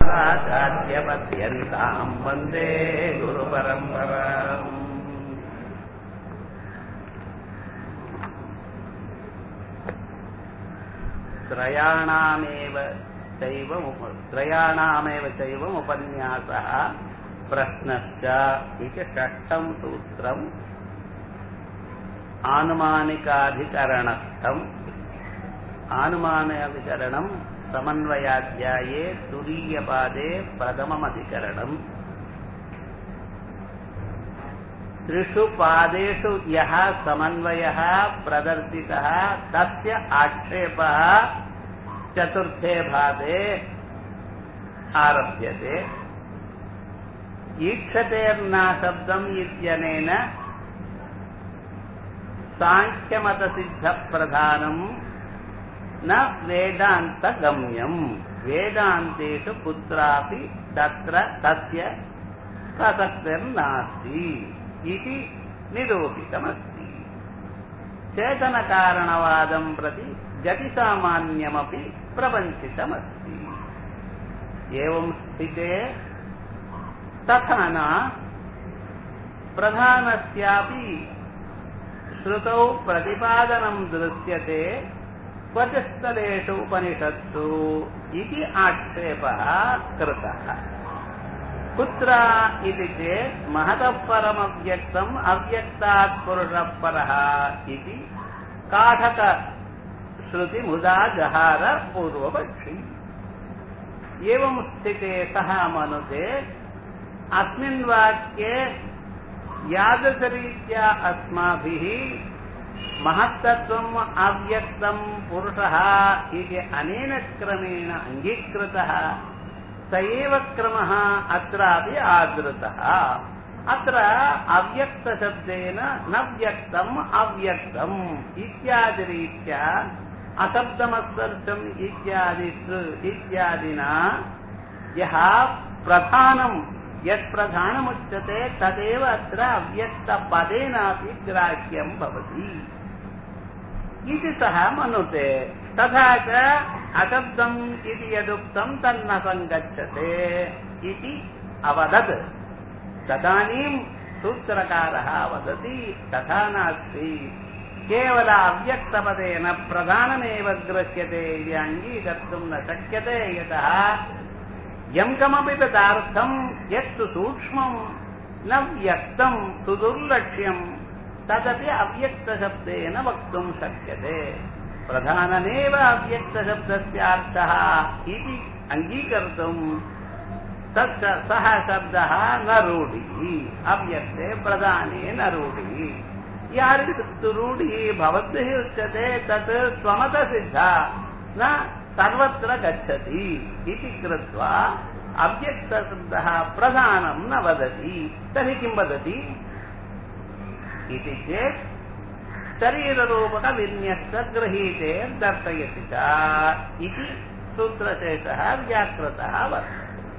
आचार्यपद्यन्ताम् वन्दे गुरुपरम्पराम् त्रयाणामेव चैव उप- त्रयाणामेव चैवम् उपन्यासः प्रश्नश्च इति षष्ठम् सूत्रम् आनुमानिकाधिकरणस्थम् आनुमानाधिकरणम् समन्वयाध्याये तुरीयपादे प्रथममधिकरणम् त्रिषु पादेषु यः समन्वयः प्रदर्शितः तस्य आक्षेपः चतुर्थे भागे आरभ्यते ईक्षतेर्नाशब्दम् इत्यनेन साङ्ख्यमतसिद्धप्रधानम् न वेदान्तगम्यम् वेदान्तेषु कुत्रापि तत्र तस्य प्रसक्तिर्नास्ति इति निरूपितमस्ति चेतनकारणवादम् प्रति गतिसामान्यमपि प्रवञ्चितमस्ति एवं स्थिते तथा न प्रधानस्यापि श्रुतौ प्रतिपादनं दृश्यते क्वचित्स्थलेषु उपनिषत्सु इति आक्षेपः कृतः कुत्र इति चेत् महतः परमव्यक्तम् अव्यक्तात् पुरुषः परः इति काठकश्रुतिमुदा जहार पूर्वपक्षी एवं स्थिते सः मनुते अस्मिन् वाक्ये यादृशरीत्या अस्माभिः महत्तत्वम् अव्यक्तम् पुरुषः इति अनेन क्रमेण अङ्गीकृतः स एव क्रमः अत्रापि आदृतः अत्र अव्यक्तशब्देन न व्यक्तम् अव्यक्तम् इत्यादिरीत्या अशब्दमस्पर्शम् इत्यादिषु इत्यादिना यः प्रधानम् यत् प्रधानमुच्यते तदेव अत्र अव्यक्तपदेनापि ग्राह्यम् भवति इति सः मनुते तथा च अशब्दम् इति यदुक्तम् तन्न सङ्गच्छते इति अवदत् तदानीम् सूत्रकारः वदति तथा नास्ति केवल अव्यक्तपदेन प्रधानमेव गृह्यते इति अङ्गीकर्तुम् न शक्यते यतः यम् कमपि तदार्थम् यत्तु सूक्ष्मम् न व्यक्तम् सुदुर्लक्ष्यम् तदपि अव्यक्तशब्देन वक्तुम् शक्यते प्रधानमेव अव्यक्तशब्दस्यार्थः इति अङ्गीकर्तुम् तत् सः शब्दः न रूढिः अव्यक्ते प्रधाने न रूढिः यारितु रूढिः भवद्भिः उच्यते तत् स्वमतसिद्धा न सर्वत्र गच्छति इति कृत्वा अव्यक्तशब्दः प्रधानं न वदति तर्हि किं वदति इति चेत् शरीररूपकविन्यस्तगृहीते दर्शयति च इति सूत्रशेषः व्याकृतः वर्तते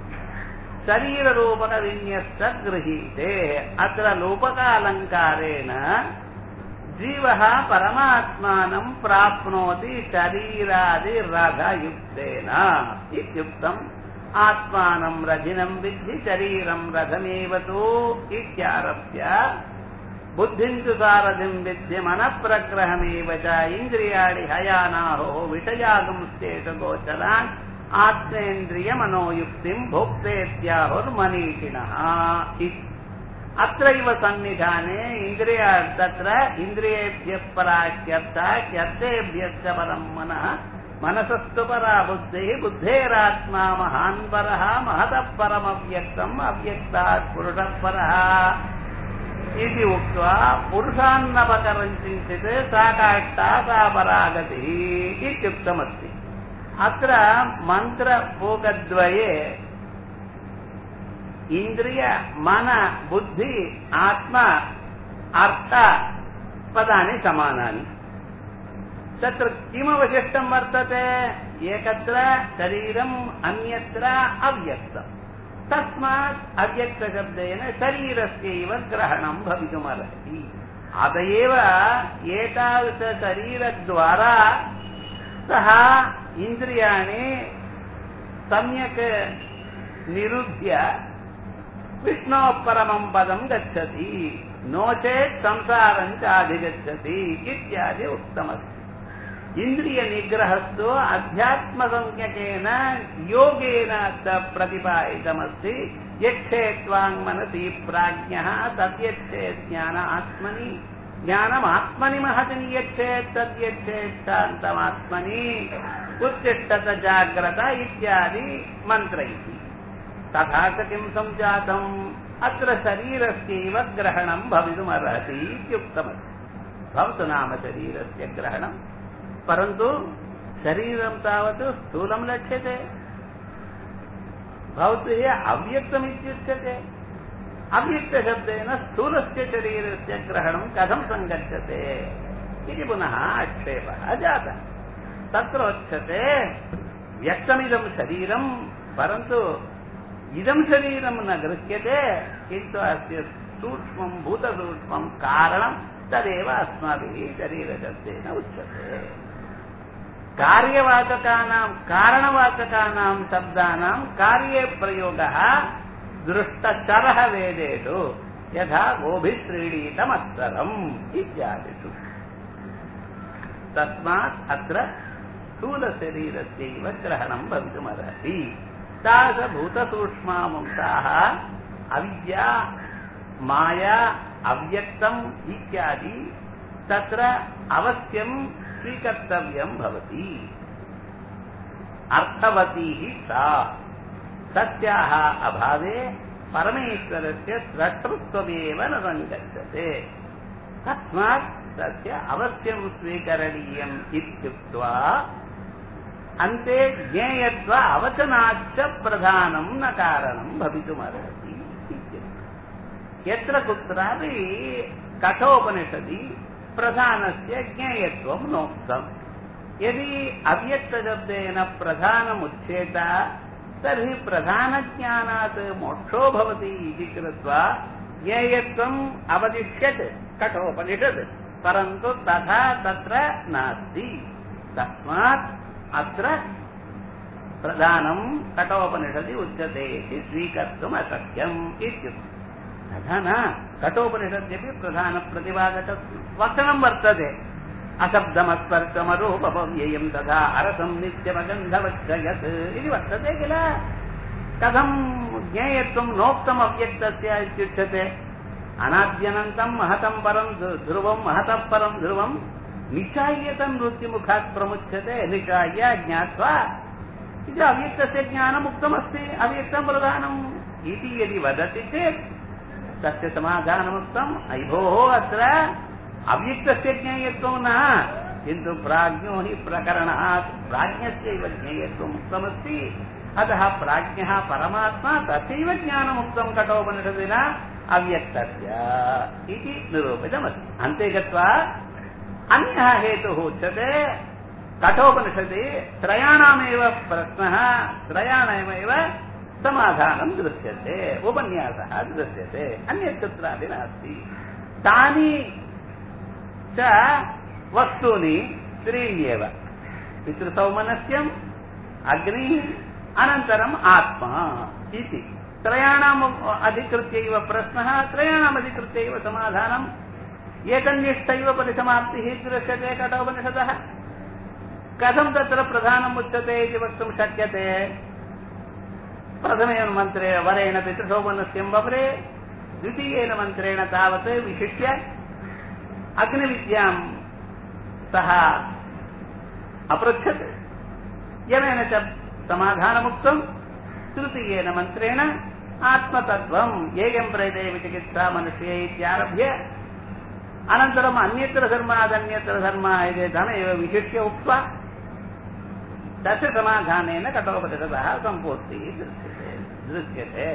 शरीररूपकविन्यस्तगृहीते अत्र लोपकालङ्कारेण जीवः परमात्मानं प्राप्नोति शरीरादिरथयुक्तेन इत्युक्तम् आत्मानं रथिनं विद्धि शरीरं रथमेव तु इत्यारभ्य बुद्धिं तु सारथिं विद्धि मनःप्रग्रहमेव च इन्द्रियाणि हयानाहो विषयागंस्तेषु गोचरान् आत्मेन्द्रियमनोयुक्तिम् भोक्तेत्याहुर्मनीषिणः अत्रैव सन्निधाने इन्द्रिय तत्र इन्द्रियेभ्यः पराह्यर्थः ह्यर्थेभ्यश्च परम् मनः मनसस्तु परा बुद्धिः बुद्धेरात्मा महान् परः महतः परमव्यक्तम् अव्यक्तात् पुरुषः परः इति उक्त्वा पुरुषान्नपकरम् किञ्चित् सा काष्ठा सा परागतिः इत्युक्तमस्ति अत्र मन्त्रभोगद्वये इन्द्रिय मन बुद्धि आत्मा अर्थ पदानि समानानि तत्र किमवशिष्टं वर्तते एकत्र शरीरम् अन्यत्र अव्यक्तम् तस्मात् अव्यक्तशब्देन शरीरस्यैव ग्रहणं भवितुमर्हति अत एव एतादृशशरीरद्वारा सः इन्द्रियाणि सम्यक् निरुध्य विष्णोः परमं पदं गच्छति नो चेत् संसारं च अधिगच्छति इत्यादि उक्तमस्ति इन्द्रियनिग्रहस्तु अध्यात्मसंज्ञकेन योगेन च प्रतिपादितमस्ति यच्छेत्वाङ्मनसि प्राज्ञः तद्यच्छेत् ज्ञान आत्मनि ज्ञानमात्मनि महति नियच्छेत् तद्यच्छेत् शान्तमात्मनि उत्तिष्ठत जाग्रत इत्यादि मन्त्रैः तथा च किं सञ्जातम् अत्र शरीरस्यैव ग्रहणं भवितुमर्हति इत्युक्तमस्ति भवतु नाम शरीरस्य ग्रहणं परन्तु शरीरं तावत् स्थूलं लक्ष्यते भवद्भिः अव्यक्तमित्युच्यते अव्यक्तशब्देन स्थूलस्य शरीरस्य ग्रहणं कथं सङ्गच्छते इति पुनः आक्षेपः जातः तत्र उच्यते व्यक्तमिदं शरीरं परन्तु इदं शरीरं न गृह्यते किन्तु अस्य सूक्ष्मं भूतसूक्ष्मं कारणं तदेव अस्माभिः शरीरशब्देन उच्यते कार्यवाचकानां कारणवाचकानां शब्दानां कार्ये प्रयोगः दृष्टचरः वेदेषु यथा गोभिश्रीणीतमत्सरम् इत्यादिषु तस्मात् अत्र स्थूलशरीरस्यैव ग्रहणं भवितुमर्हति तादृशभूतसूक्ष्मांशाः अविद्या माया अव्यक्तम् इत्यादि तत्र अवश्यं स्वीकर्तव्यं भवति अर्थवती सा तस्याः अभावे परमेश्वरस्य द्रष्टृत्वमेव न सङ्गच्छते तस्मात् तस्य अवश्यं स्वीकरणीयम् इत्युक्त्वा अन्ते ज्ञेयत्व अवचनाच्च प्रधानं न कारणं भवितुमर्हति यत्र कुत्रापि कठोपनिषदि प्रधानस्य ज्ञेयत्वं नोक्तम् यदि अव्यक्तशब्देन प्रधानमुच्येत तर्हि प्रधानज्ञानात् मोक्षो भवति इति कृत्वा ज्ञेयत्वम् अवदिश्यते कठोपनिषत् परन्तु तथा तत्र नास्ति तस्मात् अत्र प्रधानं कठोपनिषदि उच्यते इति स्वीकर्तुम् अशक्यम् इत्युक्ते तथा न कठोपनिषद्यपि प्रधानप्रतिपादकवचनं वर्तते अशब्दमस्पर्शमरूपव्ययम् तथा अरसं नित्यमगन्धवच्च यत् इति वर्तते किल कथं ज्ञेयत्वं नोक्तम् अव्यक्तस्य इत्युच्यते अनाद्यनन्तं महतं परं ध्रुवं महतः परं ध्रुवं निचाय्यतं मृत्युमुखात् प्रमुच्यते निचाय्य ज्ञात्वा इति अव्यक्तस्य ज्ञानमुक्तमस्ति अव्यक्तं प्रधानम् इति यदि वदति चेत् तस्य समाधानमुक्तम् अयि भोः अत्र अव्यक्तस्य ज्ञेयत्वं न किन्तु प्राज्ञो हि प्रकरणात् प्राज्ञस्यैव ज्ञेयत्वम् उक्तमस्ति अतः प्राज्ञः परमात्मा तस्यैव ज्ञानमुक्तं कठोपनिषदिना अव्यक्तस्य इति निरूपितमस्ति अन्ते गत्वा अन्यः हेतुः उच्यते कठोपनिषदि त्रयाणामेव प्रश्नः त्रयाणामेव समाधानं दृश्यते उपन्यासः दृश्यते अन्यत् कुत्रापि नास्ति तानि च वस्तूनि त्रीण्येव पितृसौमनस्यम् अग्निः अनन्तरम् आत्मा इति त्रयाणाम् अधिकृत्यैव प्रश्नः त्रयाणाम् अधिकृत्यैव समाधानम् एकनिष्ठैव परिसमाप्तिः दृश्यते कठोपनिषदः कथं तत्र प्रधानम् उच्यते इति वक्तुं शक्यते प्रथमेन मन्त्रेण वरेण पितृशोभनस्यं वपरे द्वितीयेन मन्त्रेण तावत् विशिष्य अग्निविद्यां सः अपृच्छत् यमेन च समाधानमुक्तं तृतीयेन मन्त्रेण आत्मतत्त्वं येयं प्रेते विचिकित्सा मनुष्ये इत्यारभ्य अनन्तरम् अन्यत्र धर्मादन्यत्र धर्म इति धनमेव विशिष्य उक्त्वा तस्य समाधानेन कठोपनिषदः सम्पूर्तिः दृश्यते दृश्यते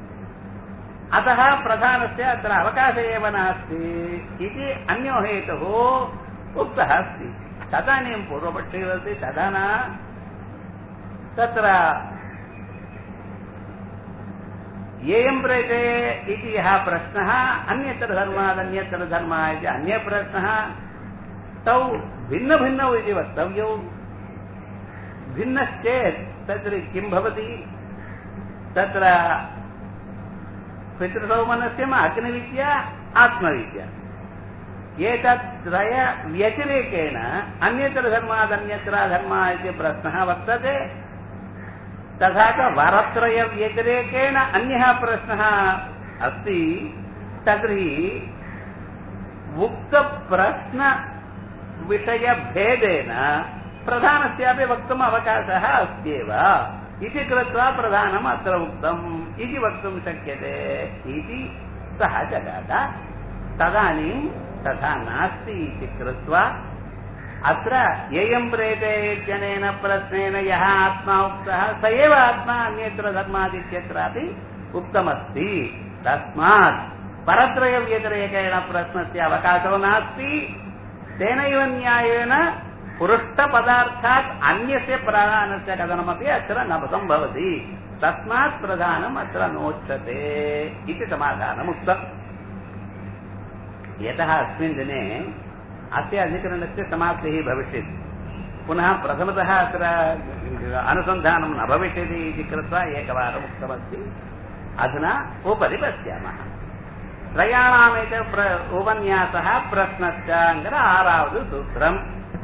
अतः प्रधानस्य अत्र अवकाश एव नास्ति इति अन्यो हेतुः उक्तः अस्ति तदानीं पूर्वपक्षे वदति तदा न तत्र येयं प्रेते इति यः प्रश्नः अन्यत्र धर्मादन्यत्र धर्म इति अन्यप्रश्नः तौ भिन्नभिन्नौ इति वक्तव्यौ भिन्नश्चेत् तत्र किं भवति तत्र पितृसौमनस्यम् अग्निविद्या आत्मविद्या एतत्त्रय व्यतिरेकेण अन्यत्रधर्मादन्यत्र धर्मा इति प्रश्नः वर्तते तथा च वरत्रयव्यतिरेकेण अन्यः प्रश्नः अस्ति तर्हि उक्तप्रश्नविषयभेदेन प्रधानस्यापि वक्तुम् अवकाशः अस्त्येव इति कृत्वा प्रधानम् अत्र उक्तम् इति वक्तुं शक्यते इति सः जगाद तदानीं तथा नास्ति इति कृत्वा अत्र येयं प्रेते इत्यनेन प्रश्नेन यः आत्मा उक्तः स एव आत्मा अन्यत्र धर्मादित्यत्रापि उक्तमस्ति तस्मात् परत्रयव्यतिरेकेण प्रश्नस्य अवकाशो नास्ति तेनैव न्यायेन पुरुष्टपदार्थात् अन्यस्य प्रधानस्य कथनमपि अत्र न सम्भवति तस्मात् प्रधानम् अत्र नोच्यते इति समाधानम् उक्तम् यतः अस्मिन् दिने अस्य अधिकरणस्य समाप्तिः भविष्यति पुनः प्रथमतः अत्र अनुसन्धानं न भविष्यति इति कृत्वा एकवारम् उक्तमस्ति अधुना उपरि पश्यामः त्रयाणामेत प्र उपन्यासः प्रश्नश्चाङ्कर ஆறாவது சூத்திரம்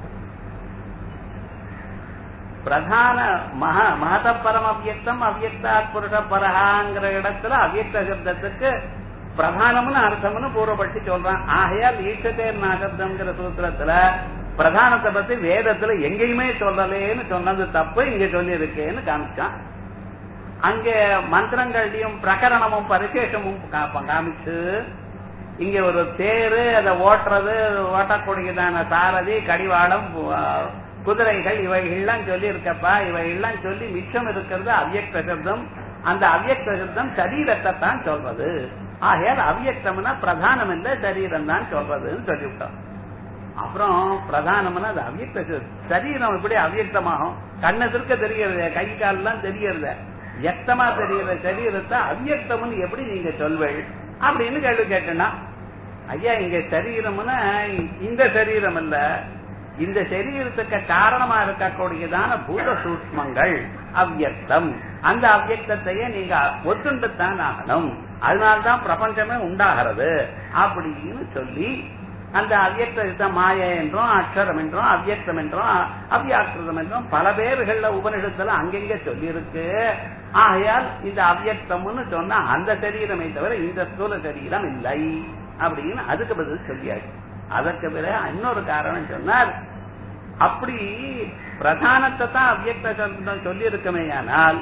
பிரதான மக மகதப்பரம் அவ்யக்தம் அவ்யக்தாத் புருஷ பரஹாங்கிற இடத்துல அவ்யக்த சப்தத்துக்கு பிரதானம்னு அர்த்தம்னு பூர்வப்பட்டு சொல்றான் ஆகையால் ஈட்டத்தேர் நாகப்தம்ங்கிற சூத்திரத்துல பிரதானத்தை பத்தி வேதத்துல எங்கேயுமே சொல்லலேன்னு சொன்னது தப்பு இங்க சொல்லி இருக்கேன்னு காமிச்சான் அங்க மந்திரங்கள்லயும் பிரகரணமும் பரிசேஷமும் கா- காமிச்சு இங்க ஒரு தேரு அதை ஓட்டுறது ஓட்டக்கூடியதான சாரதி கடிவாளம் அஹ், குதிரைகள் இவைகள்லாம் சொல்லி இருக்கப்பா இவைகள்லாம் சொல்லி மிச்சம் இருக்கிறது அவ்யக்த சப்தம் அந்த அவ்யக்த சப்தம் சரீரத்தை தான் சொல்றது ஆகையால் அவ்யக்தம்னா பிரதானம் இல்ல சரீரம் தான் சொல்றதுன்னு சொல்லிவிட்டோம் அப்புறம் பிரதானம்னா அது அவ்யக்த ச- சரீரம் எப்படி அவ்யக்தமாகும் கண்ணத்திற்கு தெரியறது கை கால்லாம் தெரியறது வியக்தமா தெரிகிற சரீரத்தை அவ்யக்தம்னு எப்படி நீங்க சொல்வீள் அப்படின்னு கேள்வி கேட்டேன்னா ஐயா இங்க சரீரம்னா இந்த சரீரம் இல்ல இந்த சரீரத்துக்கு காரணமா இருக்கக்கூடியதான பூத சூக்மங்கள் அவ்யக்தம் அந்த அவ்யக்தத்தையே நீங்க ஒத்துண்டுத்தான் ஆகணும் அதனால்தான் பிரபஞ்சமே உண்டாகிறது அப்படின்னு சொல்லி அந்த அவ்யக்த மாய என்றும் அக்ஷரம் என்றும் அவ்யக்தம் என்றும் அவ்யாக்கிருதம் என்றும் பல பேர்கள்ல உபனிஷத்துல அங்கங்க சொல்லி இருக்கு ஆகையால் இந்த அவ்யக்தம்னு சொன்னா அந்த சரீரமே தவிர இந்த ஸ்தூல சரீரம் இல்லை அப்படின்னு அதுக்கு பதில் சொல்லியாச்சு அதற்கு பிறகு இன்னொரு காரணம் சொன்னார் அப்படி பிரதானத்தை தான் அவ்யக்த சப்தம் சொல்லி இருக்குமேயானால்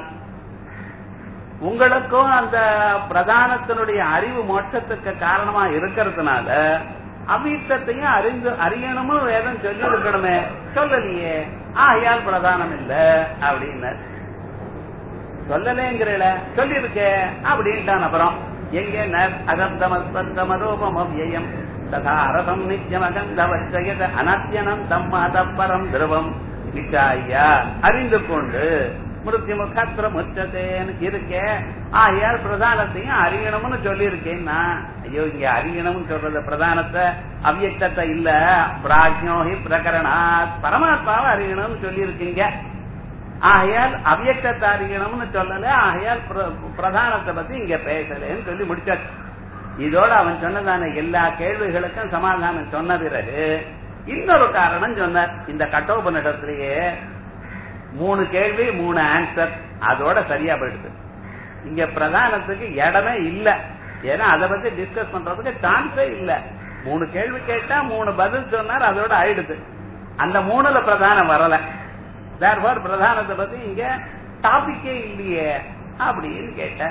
உங்களுக்கும் அந்த பிரதானத்தினுடைய அறிவு மோட்சத்துக்கு காரணமா இருக்கிறதுனால அவ்வியத்தையும் அறிந்து அறியணும்னு வேதம் சொல்லி இருக்கணுமே சொல்லலையே ஆகையால் பிரதானம் இல்ல அப்படின்னு சொல்லலேங்கிறல சொல்லியிருக்கே அப்படின்ட்டான் அப்புறம் எங்க அகந்தமஸ்பந்தம ரூபம் அவ்யயம் ததா அரசம் நித்தியம் அகந்தவச்சயத அனத்தியனம் தம்மதப்பரம் திரவம் விசாரியா அறிந்து கொண்டு மிருத்தி முகத்திர முச்சத்தேன்னு இருக்கே ஆகையால் பிரதானத்தையும் அறியணும்னு சொல்லியிருக்கேன்னா ஐயோ இங்க அறியணும்னு சொல்றது பிரதானத்தை அவ்யக்தத்தை இல்ல பிராஜ்யோஹி பிரகரணாத் பரமாத்மாவை அறியணும்னு சொல்லியிருக்கீங்க ஆகையால் அவ்யக்தத்தை அறியணும்னு சொல்லல ஆகையால் பிர- பிரதானத்தை பத்தி இங்க பேசலன்னு சொல்லி முடிச்சாச்சு இதோட அவன் சொன்னதான எல்லா கேள்விகளுக்கும் சமாதானம் சொன்ன பிறகு இன்னொரு காரணம் சொன்னார் இந்த கட்டோபனிடத்திலேயே மூணு கேள்வி மூணு ஆன்சர் அதோட சரியா போயிடுது இங்க பிரதானத்துக்கு இடமே இல்ல ஏன்னா அதை பத்தி டிஸ்கஸ் பண்றதுக்கு சான்ஸே இல்ல மூணு கேள்வி கேட்டா மூணு பதில் சொன்னார் அதோட ஆயிடுது அந்த மூணுல பிரதானம் வரல தேர்ஃபார் பிரதானத்தை பத்தி இங்க டாபிக்கே இல்லையே அப்படின்னு கேட்ட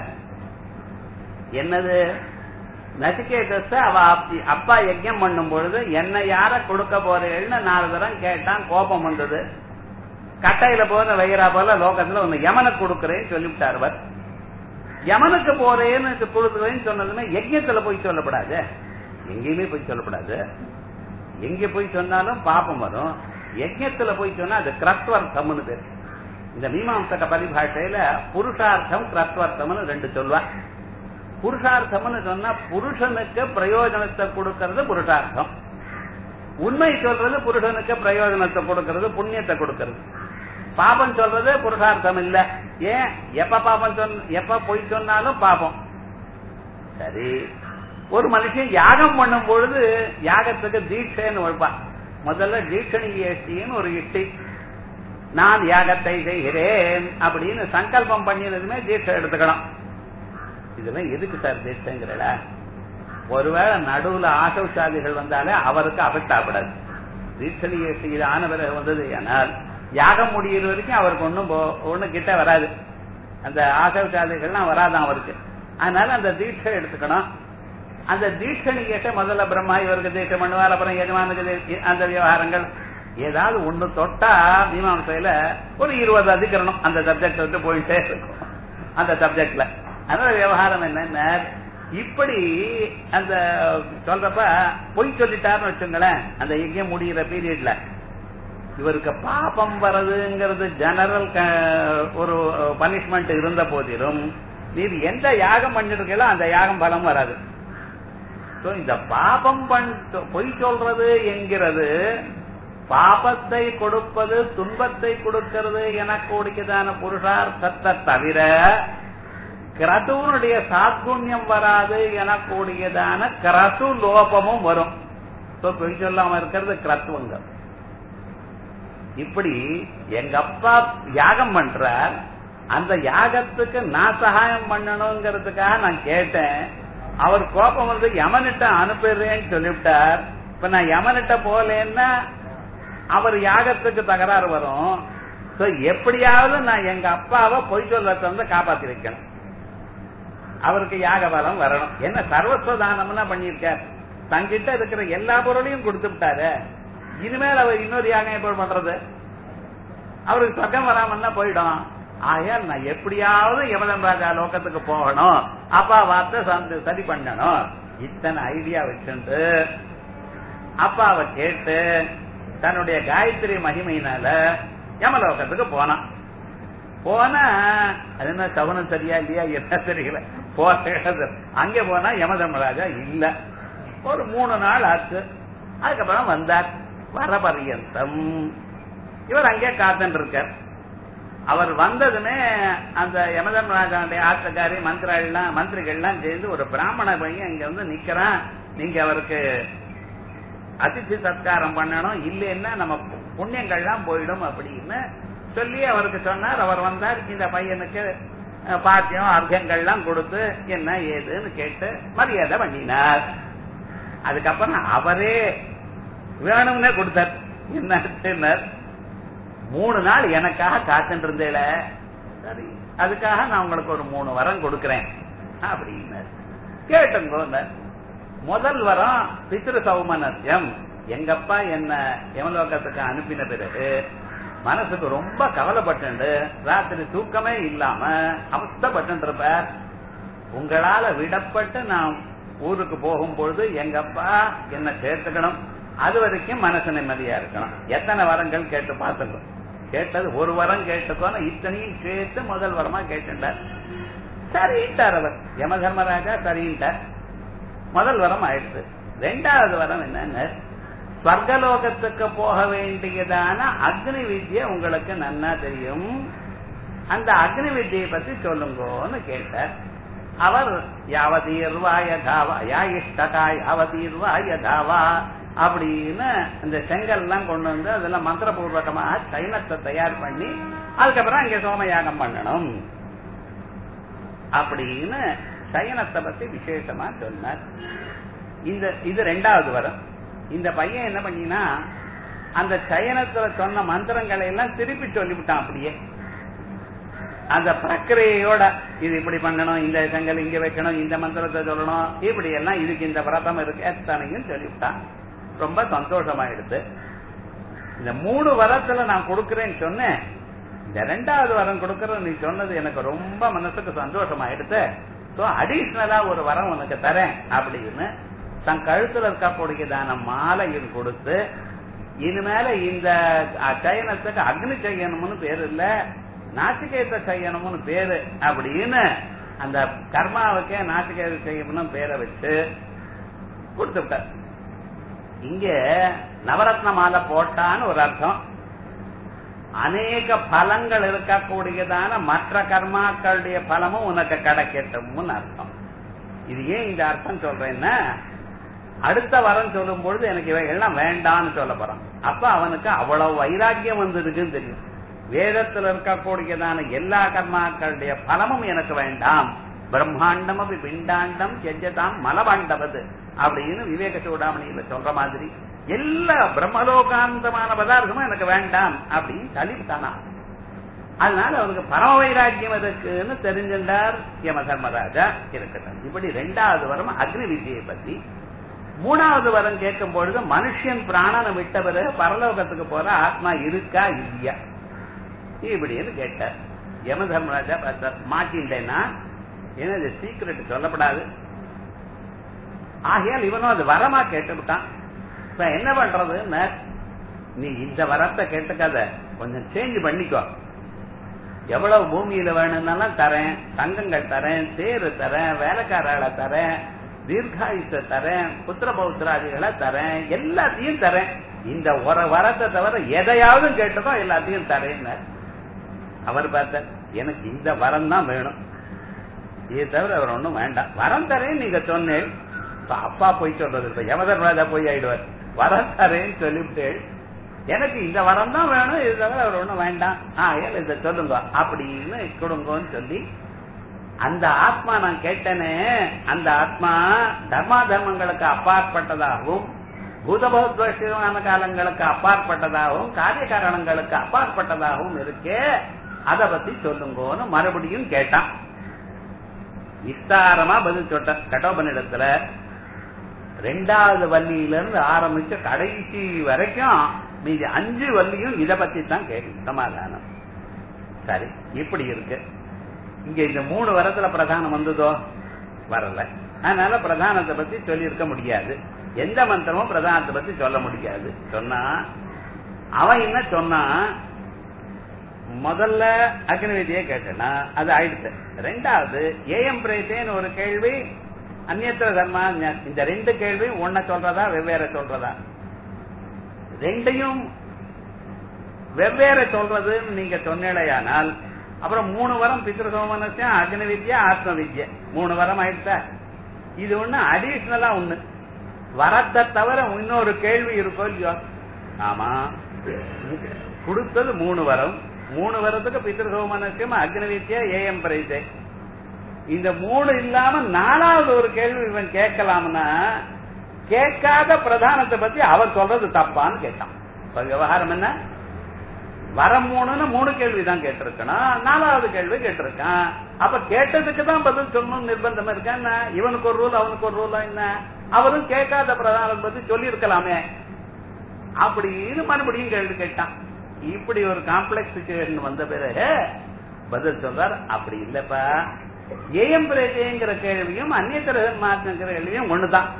என்னது நசிகேதஸ் அவ அப்பி- அப்பா யஜ்ஞம் பண்ணும் பொழுது என்ன யார கொடுக்க போறேன்னு நாலு தரம் கேட்டான் கோபம் வந்தது கட்டையில போற வயிறா போல லோகத்துல ஒண்ணு யமனுக்கு கொடுக்கறேன்னு சொல்லிவிட்டார் அவர் யமனுக்கு போறேன்னு கொடுக்குறேன்னு சொன்னதுமே யஜ்யத்துல போய் சொல்லப்படாது எங்கேயுமே போய் சொல்லப்படாது எங்க போய் சொன்னாலும் பாப்பம் வரும் யஜ்யத்துல போய் சொன்னா அது கிரத்வர்த்தம்னு பேரு இந்த மீமாம்சக பரிபாஷையில புருஷார்த்தம் கிரத்வர்த்தம்னு ரெண்டு சொல்வா புருஷார்த்தம்னு சொன்னா புருஷனுக்கு பிரயோஜனத்தை கொடுக்கறது புருஷார்த்தம் உண்மை சொல்றது புருஷனுக்கு பிரயோஜனத்தை கொடுக்கறது புண்ணியத்தை கொடுக்கறது பாபம் சொல்றது புருஷார்த்தம் இல்ல ஏன் எப்ப பாபம் சொன்ன எப்ப பொய் சொன்னாலும் பாபம் சரி ஒரு மனுஷன் யாகம் பண்ணும் பொழுது யாகத்துக்கு தீட்சைன்னு வைப்பான் முதல்ல தீட்சணி ஏஷ்டின்னு ஒரு இஷ்டி நான் யாகத்தை செய்கிறேன் அப்படின்னு சங்கல்பம் பண்ணினதுமே தீட்சை எடுத்துக்கணும் இதெல்லாம் எதுக்கு சார் தீட்சைங்கிறல ஒருவேளை நடுவுல ஆசௌசாதிகள் வந்தாலே அவருக்கு அஃபெக்ட் ஆகப்படாது தீட்சணி ஏஷ்டியில் ஆன பிறகு வந்தது ஆனால் யாகம் முடியிற வரைக்கும் அவருக்கு ஒன்றும் ஒன்றும் கிட்ட வராது அந்த ஆசௌசாதிகள்லாம் வராதான் அவருக்கு அதனால அந்த தீட்சை எடுத்துக்கணும் அந்த தீட்சணி கேட்ட முதல்ல பிரம்மா இவருக்கு தீட்சை பண்ணுவார் அப்புறம் எஜமானுக்கு தீ- அந்த விவகாரங்கள் ஏதாவது ஒண்ணு தொட்டா மீமாசையில ஒரு இருபது அதிகரணம் அந்த சப்ஜெக்ட் வந்து போயிட்டே இருக்கும் அந்த சப்ஜெக்ட்ல அதனால விவகாரம் என்னன்னா இப்படி அந்த சொல்றப்ப பொய் சொல்லிட்டாருன்னு வச்சுங்களேன் அந்த யஜ்யம் முடிகிற பீரியட்ல இவருக்கு பாபம் வர்றதுங்கிறது ஜெனரல் ஒரு பனிஷ்மெண்ட் இருந்த போதிலும் நீர் எந்த யாகம் பண்ணிருக்கீங்களோ அந்த யாகம் பலம் வராது So, இந்த பாபம் பண் பொய் சொல்றது என்கிறது பாபத்தை கொடுப்பது துன்பத்தை கொடுக்கிறது எனக்கூடியதான புருஷார்த்தத்தை தவிர கிரதுவனுடைய சாத்குண்யம் வராது எனக்கூடியதான கிரது லோபமும் வரும் So, பொய் சொல்லாம இருக்கிறது கிரத்துவங்க இப்படி எங்க அப்பா யாகம் பண்றார் அந்த யாகத்துக்கு நான் சகாயம் பண்ணணுங்கிறதுக்காக நான் கேட்டேன் அவர் கோபம் வந்து யமனிட்ட அனுப்பிடுறேன்னு சொல்லிவிட்டார் இப்ப நான் யமனிட்ட போலேன்னா அவர் யாகத்துக்கு தகராறு வரும் சோ எப்படியாவது நான் எங்க அப்பாவை பொய் சொல்லத்தை வந்து காப்பாத்தி வைக்கணும் அவருக்கு யாக பலம் வரணும் என்ன சர்வஸ்வதானம்னா பண்ணியிருக்கார் தங்கிட்ட இருக்கிற எல்லா பொருளையும் கொடுத்து விட்டாரு இனிமேல் அவர் இன்னொரு யாகம் எப்படி பண்றது அவருக்கு சொர்க்கம் வராமன்னா போயிடும் ஆகையால் நான் எப்படியாவது யமதன் ராஜா லோகத்துக்கு போகணும் அப்பா வார்த்தை சந்த- சரி பண்ணணும் இத்தனை ஐடியா வச்சுட்டு அப்பாவை கேட்டு தன்னுடைய காயத்ரி மகிமையினால யமலோகத்துக்கு போனான் போனா அது என்ன சவனம் சரியா இல்லையா என்ன தெரியல போன அங்க போனா யமதர்மராஜா இல்ல ஒரு மூணு நாள் ஆச்சு அதுக்கப்புறம் வந்தார் வர பரியந்தம் இவர் அங்கே காத்துட்டு இருக்கார் அவர் வந்ததுமே அந்த யமதர்மராஜாவுடைய ஆட்டக்காரி மந்திரிகள்லாம் மந்திரிகள்லாம் சேர்ந்து ஒரு பிராமண பையன் இங்க வந்து நிக்கிறான் நீங்க அவருக்கு அதிர்ச்சி சத்காரம் பண்ணணும் இல்லைன்னா நம்ம புண்ணியங்கள்லாம் போயிடும் அப்படின்னு சொல்லி அவருக்கு சொன்னார் அவர் வந்தார் இந்த பையனுக்கு அஹ், பாத்தியம் அர்த்தங்கள்லாம் கொடுத்து என்ன ஏதுன்னு கேட்டு மரியாதை பண்ணினார் அதுக்கப்புறம் அவரே வேணும்னே கொடுத்தார் என்ன மூணு நாள் எனக்காக காத்துட்டு இருந்தேல சரி அதுக்காக நான் உங்களுக்கு ஒரு மூணு வரம் கொடுக்கிறேன் அப்படின்னு கேட்டுங்க முதல் வரம் பித்ரு சௌமனத்தியம் எங்கப்பா என்ன யமலோகத்துக்கு அனுப்பின பிறகு மனசுக்கு ரொம்ப கவலைப்பட்டு ராத்திரி தூக்கமே இல்லாம அவஸ்தப்பட்டு இருப்பார் உங்களால விடப்பட்டு நான் ஊருக்கு போகும் பொழுது எங்கப்பா என்ன சேர்த்துக்கணும் அது வரைக்கும் மனசு நிம்மதியா இருக்கணும் எத்தனை வரங்கள் கேட்டு பார்த்துக்கணும் கேட்டது ஒரு வரம் கேட்டுக்கோன்னு இத்தனையும் சேர்த்து முதல் வரமா கேட்டுட்டார் சரின்ட்டார் அவர் யம தர்மராஜா சரின்ட்டார் முதல் வரம் ஆயிடுச்சு ரெண்டாவது வரம் என்னன்னு ஸ்வர்கலோகத்துக்கு போக வேண்டியதான அக்னி வித்யை உங்களுக்கு நன்னா தெரியும் அந்த அக்னி வித்தியை பத்தி சொல்லுங்கன்னு கேட்டார் அவர் யாவதீர்வா யதாவா யா இஷ்டகா யாவதீர்வா யதாவா அப்படின்னு இந்த செங்கல் எல்லாம் கொண்டு வந்து அதெல்லாம் மந்திரபூர்வகமாக சைனத்தை தயார் பண்ணி அதுக்கப்புறம் அங்க சோமயாகம் பண்ணணும் அப்படின்னு சயனத்தை பத்தி விசேஷமா சொன்னார் இந்த இது ரெண்டாவது வரம் இந்த பையன் என்ன பண்ணினா அந்த சயனத்துல சொன்ன மந்திரங்களை எல்லாம் திருப்பி சொல்லிவிட்டான் அப்படியே அந்த பிரக்கிரையோட இது இப்படி பண்ணணும் இந்த செங்கல் இங்க வைக்கணும் இந்த மந்திரத்தை சொல்லணும் இப்படி எல்லாம் இதுக்கு இந்த விரதம் இருக்கு எத்தனையும் சொல்லிவிட்டான் ரொம்ப சந்தோஷமாயிடுது இந்த மூணு வரத்துல நான் கொடுக்கறேன்னு சொன்னேன் இந்த ரெண்டாவது வரம் கொடுக்கறது நீ சொன்னது எனக்கு ரொம்ப மனசுக்கு சந்தோஷமாயிடுது சோ அடிஷ்னலா ஒரு வரம் உனக்கு தரேன் அப்படின்னு தன் கழுத்துல இருக்கக்கூடியதான மாலையும் கொடுத்து இனிமேல இந்த சயனத்துக்கு அக்னி சயனம்னு பேரு இல்ல நாசிகேத்த செய்யணும்னு பேரு அப்படின்னு அந்த கர்மாவுக்கே நாசிகேத செய்யணும்னு பேரை வச்சு கொடுத்துட்டார் இங்க நவரத்ன மாலை போட்டான்னு ஒரு அர்த்தம் அநேக பலங்கள் இருக்கக்கூடியதான மற்ற கர்மாக்களுடைய பலமும் உனக்கு கிடைக்கட்டும்னு அர்த்தம் இது ஏன் இந்த அர்த்தம் சொல்றேன்னா அடுத்த வரம் சொல்லும் பொழுது எனக்கு இவைகள்லாம் வேண்டாம்னு சொல்ல போறான் அப்ப அவனுக்கு அவ்வளவு வைராக்கியம் வந்திருக்குன்னு தெரியும் வேதத்தில் இருக்கக்கூடியதான எல்லா கர்மாக்களுடைய பலமும் எனக்கு வேண்டாம் பிரம்மாண்டம் அப்படி பிண்டாண்டம் செஞ்சதாம் மலபாண்டவது அப்படின்னு விவேக சூடாமணியில சொல்ற மாதிரி எல்லா பிரம்மலோகாந்தமான பதார்த்தமும் எனக்கு வேண்டாம் அப்படின்னு தள்ளிவிட்டானா அதனால அவனுக்கு பரம வைராக்கியம் எதுக்குன்னு தெரிஞ்சின்றார் யம தர்மராஜா இருக்கட்டும் இப்படி ரெண்டாவது வரம் அக்னி வித்தியை பத்தி மூணாவது வரம் கேட்கும் பொழுது மனுஷன் பிராணனை விட்ட பிறகு பரலோகத்துக்கு போற ஆத்மா இருக்கா இல்லையா இப்படின்னு கேட்டார் யம தர்மராஜா பார்த்தார் மாட்டின்றேன்னா ஏன்னா இது சீக்கிரட் சொல்லப்படாது ஆகையால் இவனும் அது வரமா கேட்டுவிட்டான் இப்ப என்ன பண்றதுன்னு நீ இந்த வரத்தை கேட்டுக்காத கொஞ்சம் சேஞ்ச் பண்ணிக்கோ எவ்வளவு பூமியில வேணும்னாலும் தரேன் தங்கங்கள் தரேன் தேரு தரேன் வேலைக்காரர்களை தரேன் தீர்காயுச தரேன் புத்திர பௌத்திராதிகளை தரேன் எல்லாத்தையும் தரேன் இந்த ஒரு வரத்தை தவிர எதையாவது கேட்டதோ எல்லாத்தையும் தரேன்னு அவர் பார்த்தார் எனக்கு இந்த வரம் தான் வேணும் இதை தவிர அவர் ஒண்ணும் வேண்டாம் வரம் தரேன் நீங்க சொன்னேன் இப்ப அப்பா போய் சொல்றது இப்ப யமதர்மராஜா போய் ஆயிடுவார் வரம் தரேன்னு சொல்லிவிட்டு எனக்கு இந்த வரம் தான் வேணும் இது தவிர அவர் ஒண்ணும் வேண்டாம் ஆ ஏன் இதை சொல்லுங்க அப்படின்னு கொடுங்கன்னு சொல்லி அந்த ஆத்மா நான் கேட்டேனே அந்த ஆத்மா தர்மா தர்மங்களுக்கு அப்பாற்பட்டதாகவும் பூதபௌத்வமான காலங்களுக்கு அப்பாற்பட்டதாகவும் காரிய காரணங்களுக்கு அப்பாற்பட்டதாகவும் இருக்கே அதை பத்தி சொல்லுங்கன்னு மறுபடியும் கேட்டான் விஸ்தாரமா பதில் சொட்ட கடோபனிடத்துல ரெண்டாவது வள்ளியில இருந்து ஆரம்பிச்ச கடைசி வரைக்கும் மீதி அஞ்சு வள்ளியும் இத பத்தி தான் கேட்கும் சமாதானம் சரி இப்படி இருக்கு இங்க இந்த மூணு வரத்துல பிரதானம் வந்ததோ வரல அதனால பிரதானத்தை பத்தி சொல்லி இருக்க முடியாது எந்த மந்திரமும் பிரதானத்தை பத்தி சொல்ல முடியாது சொன்னா அவன் என்ன சொன்னா முதல்ல அக்னி விதியை கேட்டனா அது ஆயிடுச்சு ரெண்டாவது ஏஎம் பிரேத்தேன்னு ஒரு கேள்வி அந்நியத்திர தர்மா இந்த ரெண்டு கேள்வி ஒன்ன சொல்றதா வெவ்வேற சொல்றதா ரெண்டையும் வெவ்வேறு சொல்றதுன்னு நீங்க சொன்னேடையானால் அப்புறம் மூணு வரம் பித்ருசோமனசியம் அக்னி வித்யா ஆத்ம வித்யா மூணு வரம் ஆயிடுச்சா இது ஒண்ணு அடிஷனலா ஒண்ணு வரத்தை தவிர இன்னொரு கேள்வி இருக்கோ இல்லையோ ஆமா கொடுத்தது மூணு வரம் மூணு வரத்துக்கு பித்ருசோமனசியம் அக்னி வித்யா ஏஎம் பிரைஸே இந்த மூணு இல்லாம நாலாவது ஒரு கேள்வி இவன் கேட்கலாம்னா கேட்காத பிரதானத்தை பத்தி அவர் சொல்றது தப்பான்னு கேட்டான் இப்ப விவகாரம் என்ன வர மூணுன்னு மூணு கேள்வி தான் கேட்டிருக்கணும் நாலாவது கேள்வி கேட்டிருக்கான் அப்ப கேட்டதுக்கு தான் பதில் சொல்லணும் நிர்பந்தம் இருக்கா என்ன இவனுக்கு ஒரு ரூல் அவனுக்கு ஒரு ரூல் என்ன அவரும் கேட்காத பிரதானம் பத்தி சொல்லி இருக்கலாமே அப்படின்னு மறுபடியும் கேள்வி கேட்டான் இப்படி ஒரு காம்ப்ளெக்ஸ் சுச்சுவேஷன் வந்த பிறகு பதில் சொல்றார் அப்படி இல்லப்பா ஏஎம் பிரேஜைங்கிற கேள்வியும் அந்நியத்திர மாற்றுங்கிற கேள்வியும் ஒண்ணுதான்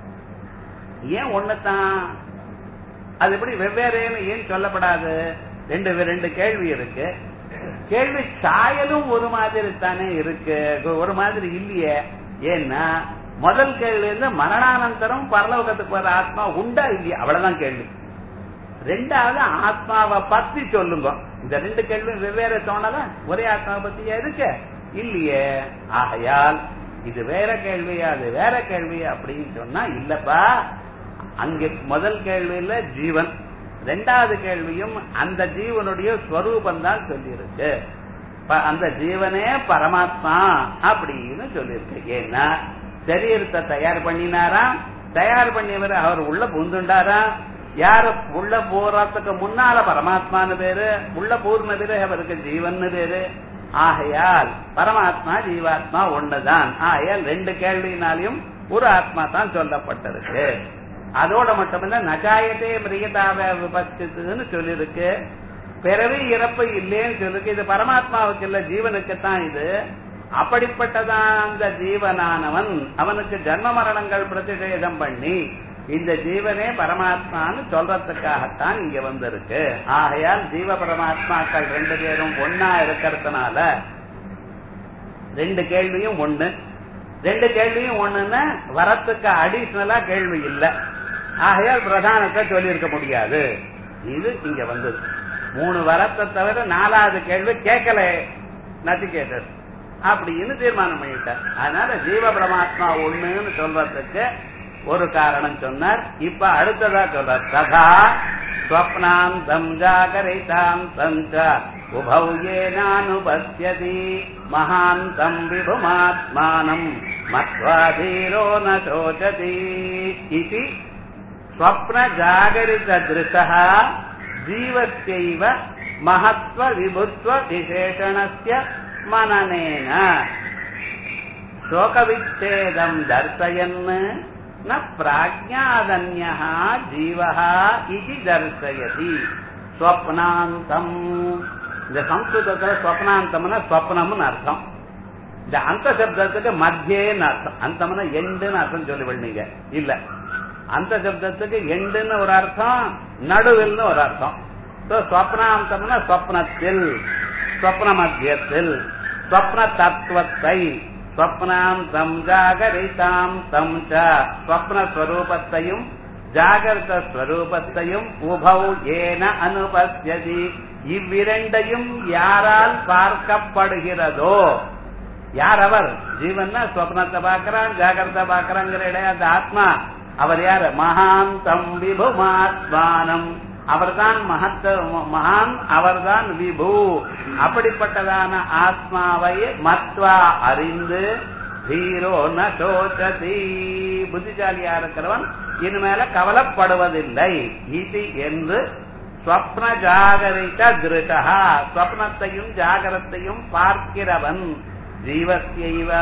ஏன் ஒண்ணுதான் அது எப்படி வெவ்வேறேன்னு ஏன் சொல்லப்படாது ரெண்டு ரெண்டு கேள்வி இருக்கு கேள்வி சாயலும் ஒரு மாதிரி தானே இருக்கு ஒரு மாதிரி இல்லையே ஏன்னா முதல் கேள்வி வந்து மரணானந்தரம் பரலோகத்துக்கு வர ஆத்மா உண்டா இல்லையா அவ்வளவுதான் கேள்வி ரெண்டாவது ஆத்மாவை பத்தி சொல்லுங்க இந்த ரெண்டு கேள்வி வெவ்வேறு தோணல ஒரே ஆத்மாவை பத்தியா இருக்கு இல்லையே ஆகையால் இது வேற கேள்வியா அது வேற கேள்வி அப்படின்னு சொன்னா இல்லப்பா அங்க முதல் கேள்வியில ஜீவன் ரெண்டாவது கேள்வியும் அந்த ஜீவனுடைய ஸ்வரூபம் தான் சொல்லியிருக்கு அந்த ஜீவனே பரமாத்மா அப்படின்னு சொல்லியிருக்கு ஏன்னா சரீரத்தை தயார் பண்ணினாரா தயார் பண்ணியவர் அவர் உள்ள பூந்துண்டாரா யாரு உள்ள போறதுக்கு முன்னால பரமாத்மான்னு பேரு உள்ள பூர்ண பேரு அவருக்கு ஜீவன் பேரு ஆகையால் பரமாத்மா ஜீவாத்மா ஒண்ணுதான் ஆகையால் ரெண்டு கேள்வினாலையும் ஒரு ஆத்மா தான் சொல்லப்பட்டிருக்கு அதோட மட்டுமில்ல நஜாயத்தே மிரியதாவ விபத்துன்னு சொல்லிருக்கு பிறவி இறப்பு இல்லேன்னு சொல்லிருக்கு இது பரமாத்மாவுக்கு இல்ல ஜீவனுக்கு தான் இது அப்படிப்பட்டதான் அந்த ஜீவனானவன் அவனுக்கு ஜன்ம மரணங்கள் பிரதிஷேதம் பண்ணி இந்த ஜீவனே பரமாத்மான்னு சொல்றதுக்காகத்தான் இங்க வந்திருக்கு ஆகையால் ஜீவ பரமாத்மாக்கள் ரெண்டு பேரும் ஒன்னா இருக்கிறதுனால ரெண்டு கேள்வியும் ஒண்ணு ரெண்டு கேள்வியும் ஒண்ணுன்னா வரத்துக்கு அடிஷனலா கேள்வி இல்ல ஆகையால் பிரதானத்தை சொல்லி இருக்க முடியாது இது இங்க வந்தது மூணு வரத்தை தவிர நாலாவது கேள்வி கேட்கல நச்சிகேதர் அப்படின்னு தீர்மானம் பண்ணிட்டார் அதனால ஜீவ பரமாத்மா ஒண்ணுன்னு சொல்றதுக்கு ஒரு காரணம் சொன்னார் இப்ப அடுத்ததா சொல்றார் ததா ஸ்வப்னாந்தம் ஜாகரிதாம் தஞ்ச உபௌ ஏனானுபஸ்யதி மகாந்தம் விபுமாத்மானம் மத்வா தீரோ ந சோச்சதி இது ஸ்வப்ன ஜாகரித திருஷः ஜீவஸ்யைவ மகத்வ விபுத்வ விசேஷணஸ்ய மனநேன शोकविच्छेदम् दर्शयन् न प्राज्ञादन्यः जीवः इति दर्शयति ஸ்வப்னாந்தம் இந்த சம்ஸ்கிருதத்துல ஸ்வப்னாந்தம்னா ஸ்வப்னம்னு அர்த்தம் இந்த அந்த சப்தத்துக்கு மத்தியேன்னு அர்த்தம் அந்தம்னா எண்டுன்னு அர்த்தம் சொல்லி நீங்க இல்ல அந்த சப்தத்துக்கு எண்டுன்னு ஒரு அர்த்தம் நடுவில்னு ஒரு அர்த்தம் ஸ்வப்னாந்தம்னா ஸ்வப்னத்தில் ஸ்வப்ன மத்தியத்தில் ஸ்வப்ன தத்துவத்தை ஸ்வப்னாந்தம் ஜாகரிதாம் தம் ச ஸ்வப்னஸ்வரூபத்தையும் ஜாகிரத ஸ்வரூபத்தையும் உபௌ ஏன அனுபஸ்யதி இவ்விரண்டையும் யாரால் பார்க்கப்படுகிறதோ யார் அவர் ஜீவன்னா ஸ்வப்னத்தை பார்க்கிறான் ஜாகிரத பார்க்கிறாங்கிற இடையே அந்த ஆத்மா அவர் யார் மகாந்தம் விபுமாத்மானம் அவர்தான் மகத்த மகான் அவர்தான் விபு அப்படிப்பட்டதான ஆத்மாவை மத்வா அறிந்து தீரோ ந சோச்சதி புத்திசாலியா இருக்கிறவன் இனிமேல கவலைப்படுவதில்லை இது என்று ஸ்வப்ன ஜாகரித திருஷா ஸ்வப்னத்தையும் ஜாகரத்தையும் பார்க்கிறவன் ஜீவஸ்யைவ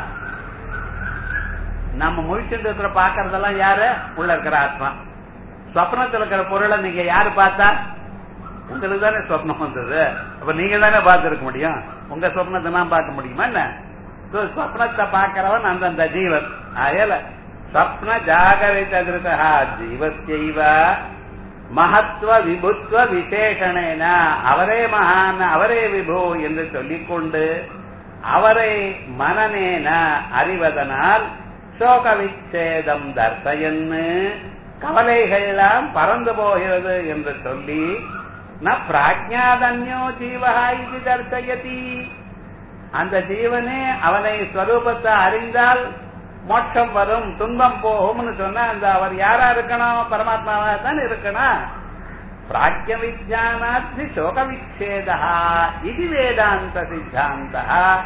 நம்ம முழிச்சுட்டு இருக்கிற பாக்குறதெல்லாம் யாரு உள்ள இருக்கிற ஆத்மா ஸ்வப்னத்துல இருக்கிற பொருளை நீங்க யாரு பார்த்தா உங்களுக்கு தானே சொப்னம் வந்தது அப்ப நீங்க தானே பார்த்திருக்க முடியும் உங்க சொப்னத்தை நான் பார்க்க முடியுமா என்ன ஸ்வப்னத்தை பார்க்கிறவன் அந்தந்த ஜீவன் அயல ஸ்வப்ன ஜாகரித திருத்தா ஜீவஸ்யைவ மகத்துவ விபுத்துவ விசேஷனேன அவரே மகான் அவரே விபு என்று சொல்லிக்கொண்டு அவரை மனநேன அறிவதனால் சோக விச்சேதம் தர்சயன்னு கவலைகள்லாம் பறந்து போகிறது என்று சொல்லி ந பிராஜ்ஞாதன்யோ ஜீவகா இது தர்சயதி அந்த ஜீவனே அவனை ஸ்வரூபத்தை அறிந்தால் மோட்சம் வரும் துன்பம் போகும்னு சொன்னா அந்த அவர் யாரா இருக்கணும் பரமாத்மாவா தான் இருக்கணும் பிராஜ்ய விஜயானாத்தி சோக விச்சேதா இது வேதாந்த சித்தாந்த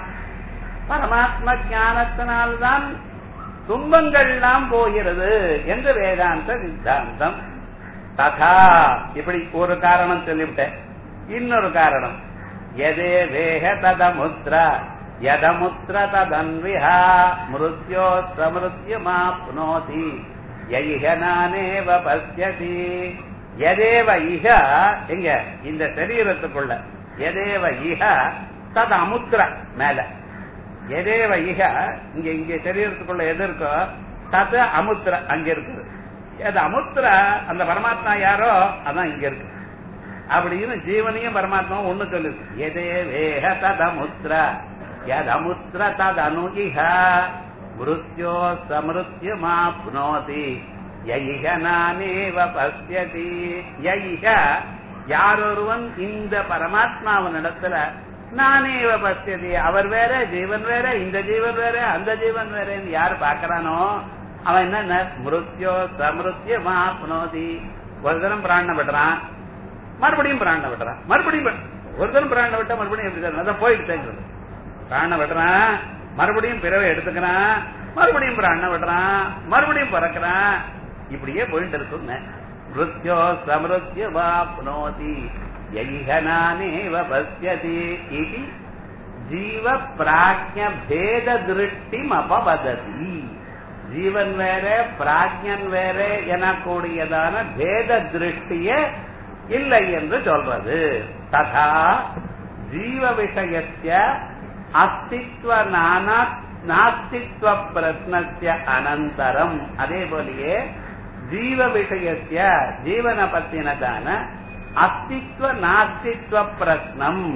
பரமாத்ம ஞானத்தினால்தான் துன்பங்கள்லாம் போகிறது என்று வேதாந்த சித்தாந்தம் ததா இப்படி ஒரு காரணம் சொல்லிவிட்டேன் இன்னொரு காரணம் எதே வேக ததமுத்ர யதமுத்ர ததன்விஹா மிருத்யோ சமிருத்யமாப்னோதி யைஹ நானேவ பஸ்யதி எதேவ இஹ எங்க இந்த சரீரத்துக்குள்ள எதேவ இஹ தது அமுத்திர மேல எதேவ இக இங்க இங்க சரீரத்துக்குள்ள எது இருக்கோ தது அமுத்திர அங்க இருக்குது அது அமுத்திர அந்த பரமாத்மா யாரோ அதான் இங்க இருக்கு அப்படின்னு ஜீவனையும் பரமாத்மாவும் ஒண்ணு சொல்லுது எதே வேக ததமுத்திர யதமுத்திர ததனு இஹ மிருத்யோ சமிருத்யமாப்னோதி யைக நானேவ பசியதி யைக யாரொருவன் இந்த பரமாத்மாவனிடத்துல நானேவ பசியதி அவர் வேற ஜீவன் வேற இந்த ஜீவன் வேற அந்த ஜீவன் வேறன்னு யார் பாக்குறானோ அவன் என்ன மிருத்யோ சமிருத்யமாப்னோதி ஒரு தரம் பிராண விடுறான் மறுபடியும் பிராண விடுறான் மறுபடியும் ஒரு தரம் பிராண விட்டா மறுபடியும் எப்படி தரும் அதான் போயிட்டு தேங்குறது பிராண விடுறான் மறுபடியும் பிறவை எடுத்துக்கிறான் மறுபடியும் பிராண விடுறான் மறுபடியும் பிறக்கிறான் இப்படியே போயிட்டு இருக்குங்க மிருத்யோ சமிருத்யமாப்னோதி யைஹனானேவ பஸ்யதி இது ஜீவ பிராஜ்ய பேத திருஷ்டிம் அபவததி ஜீவன் வேற பிராஜ்யன் வேற எனக்கூடியதான பேத திருஷ்டிய இல்லை என்று சொல்றது ததா ஜீவ விஷயத்திய அஸ்தித்வ நானா நாஸ்தித்வ பிரத்னஸ்ய அனந்தரம் அதே போலயே ஜீவ விஷயத்திய ஜீவனை பத்தினதான அஸ்தித்வ நாஸ்தித்வ பிரத்னம்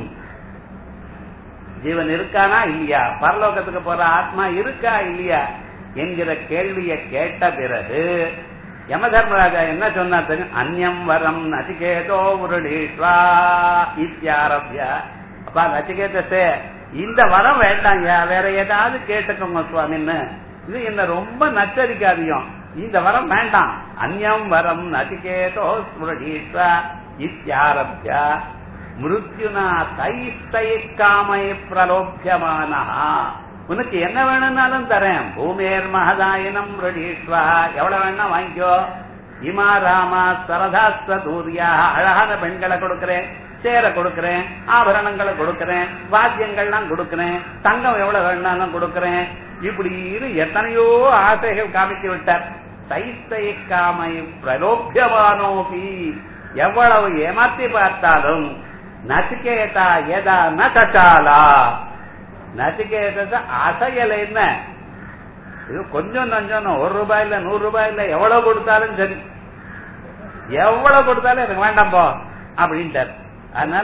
ஜீவன் இருக்கானா இல்லையா பரலோகத்துக்கு போற ஆத்மா இருக்கா இல்லையா என்கிற கேள்வியை கேட்ட பிறகு யம தர்மராஜா என்ன சொன்னார் தெரியும் அந்யம் வரம் நச்சிகேதோ உருடீஸ்வா இத்தியாரப்ய அப்பா நச்சிகேதசே இந்த வரம் வேண்டாங்க வேற ஏதாவது கேட்டுக்கோங்க சுவாமின்னு இது என்ன ரொம்ப நச்சரிக்காதியும் இந்த வரம் வேண்டாம் அந்யம் வரம் நச்சிகேதோ ஸ்முரடீஸ்வா இத்தியாரப்ய மிருத்யுனா தைஸ்தை காமை பிரலோபியமானா உனக்கு என்ன வேணும்னாலும் தரேன் பூமேர் மகதாயனம் ரடீஸ்வா எவ்வளவு வேணா வாங்கிக்கோ இமா ராமா சரதாஸ்வ சூர்யா அழகான பெண்களை கொடுக்கிறேன் சேர கொடுக்கிறேன் ஆபரணங்களை கொடுக்கிறேன் வாத்தியங்கள்லாம் கொடுக்கிறேன் தங்கம் எவ்வளவு வேணாலும் கொடுக்கிறேன் இப்படி எத்தனையோ ஆசைகள் காமித்து விட்டார் தைஸ்தை காமை பிரலோபியமானோபி எவ்வளவு ஏமாத்தி பார்த்தாலும் நசிகேதா எதா நச்சாலா நசிகேத அசையல என்ன இது கொஞ்சம் நஞ்சம் ஒரு ரூபாய் இல்ல நூறு ரூபாய் இல்ல எவ்வளவு கொடுத்தாலும் சரி எவ்வளவு கொடுத்தாலும் எனக்கு வேண்டாம் போ அப்படின்ட்டார் அதனால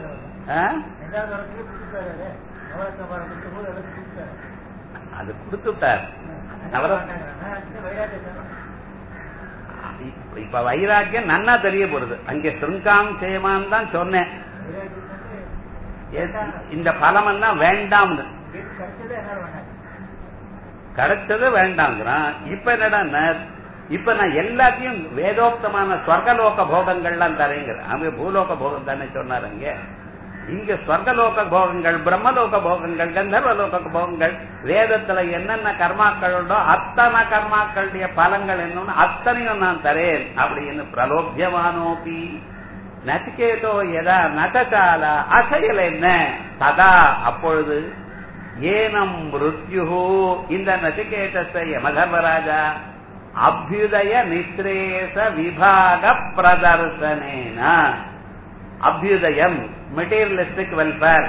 அது கொடுத்துட்டார் இப்ப வைராக்கியம் நன்னா தெரிய போறது அங்கே சிருங்காம் செய்யமான்னு தான் சொன்னேன் இந்த பலம் எல்லாம் வேண்டாம்னு கிடைச்சது வேண்டாங்கிறான் இப்ப என்னடா இப்ப நான் எல்லாத்தையும் வேதோக்தமான ஸ்வர்கலோக போகங்கள்லாம் தரேங்கிறேன் அவங்க பூலோக போகம் தானே சொன்னார் அங்க இங்க ஸ்வர்கலோக போகங்கள் பிரம்மலோக போகங்கள் கந்தர்வலோக போகங்கள் வேதத்துல என்னென்ன கர்மாக்கள் உண்டோ அத்தனை கர்மாக்களுடைய பலங்கள் என்னன்னு அத்தனையும் நான் தரேன் அப்படின்னு பிரலோபியமானோபி நச்சிகேதோ எதா நகசால அசையல் என்ன ததா அப்பொழுது ஏனம் மிருத்யு இந்த நச்சிகேதத்தை யமதர்மராஜா அபியுதய நிஸ்ரேச விபாக பிரதர்சனேன அபியுதயம் மெட்டீரியலிஸ்டிக் வெல்ஃபேர்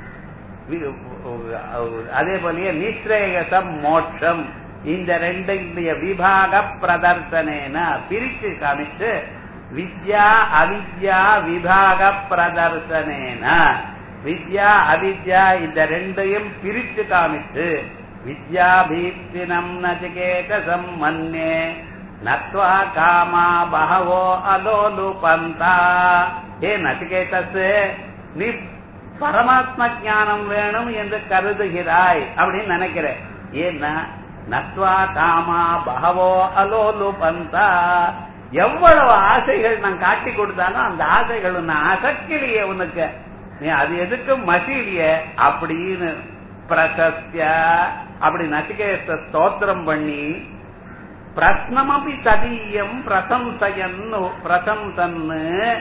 அதே போலயே நிஸ்ரேயசம் மோட்சம் இந்த ரெண்டுடைய விபாக பிரதர்சனேன பிரிச்சு காமிச்சு வித்யா அவித்யா விபாக பிரதர்சனேன வித்யா அவித்யா இந்த ரெண்டையும் பிரித்து காமித்து வித்யாபீப்தினம் நச்சிகேத சம்மன்னே நத்வா காமா பகவோ அலோலு பந்தா ஏ நச்சிகேதஸ் நீ பரமாத்ம ஞானம் வேணும் என்று கருதுகிறாய் அப்படின்னு நினைக்கிறேன் ஏன்னா நத்வா காமா பகவோ அலோலு பந்தா எவ்வளவு ஆசைகள் நான் காட்டி கொடுத்தாலும் அந்த ஆசைகள் உன்னை அசக்கிலேயே உனக்கு நீ அது எதுக்கு மசீலிய அப்படின்னு பிரசஸ்ய அப்படி நசிகேத ஸ்தோத்திரம் பண்ணி பிரஸ்னமபி ததீயம் பிரசம்சயன் பிரசம்சன்னு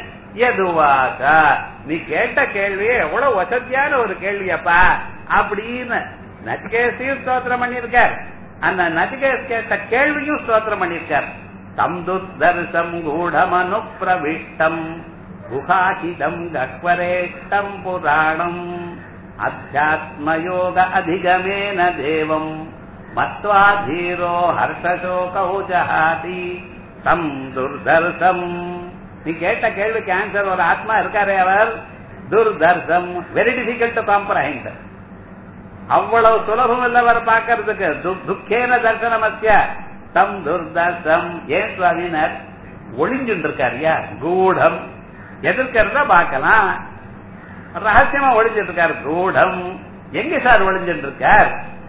எதுவாக நீ கேட்ட கேள்வியே எவ்வளவு வசதியான ஒரு கேள்வியப்பா அப்படின்னு நச்சிகேசையும் ஸ்தோத்திரம் பண்ணியிருக்கார் அந்த நச்சிகேஸ் கேட்ட கேள்வியும் ஸ்தோத்திரம் பண்ணியிருக்கார் தம் துர்தர்சம் கூடமனு பிரவிஷ்டம் குஹாஹிதம் கக்வரேஷ்டம் புராணம் அத்தியாத்மயோக அதிகமேன தேவம் மத்வா தீரோ ஹர்ஷசோகௌ ஜஹாதி தம் துர்தர்சம் நீ கேட்ட கேள்விக்கு ஆன்சர் ஒரு ஆத்மா இருக்காரே அவர் துர்தர்சம் வெரி டிஃபிகல்ட் டு காம்ப்ரஹெண்ட் அவ்வளவு சுலபம் இல்ல அவர் பார்க்கறதுக்கு துக்கேன தர்சனமத்திய தம் துர்தர்சம் ஏன் சுவாமினர் ஒளிஞ்சுட்டு இருக்காருயா கூடம் எதிர்க்கிறத பார்க்கலாம் ரகசியமா ஒளிஞ்சிட்டு இருக்காரு கூடம் எங்க சார் ஒளிஞ்சிட்டு இருக்கார்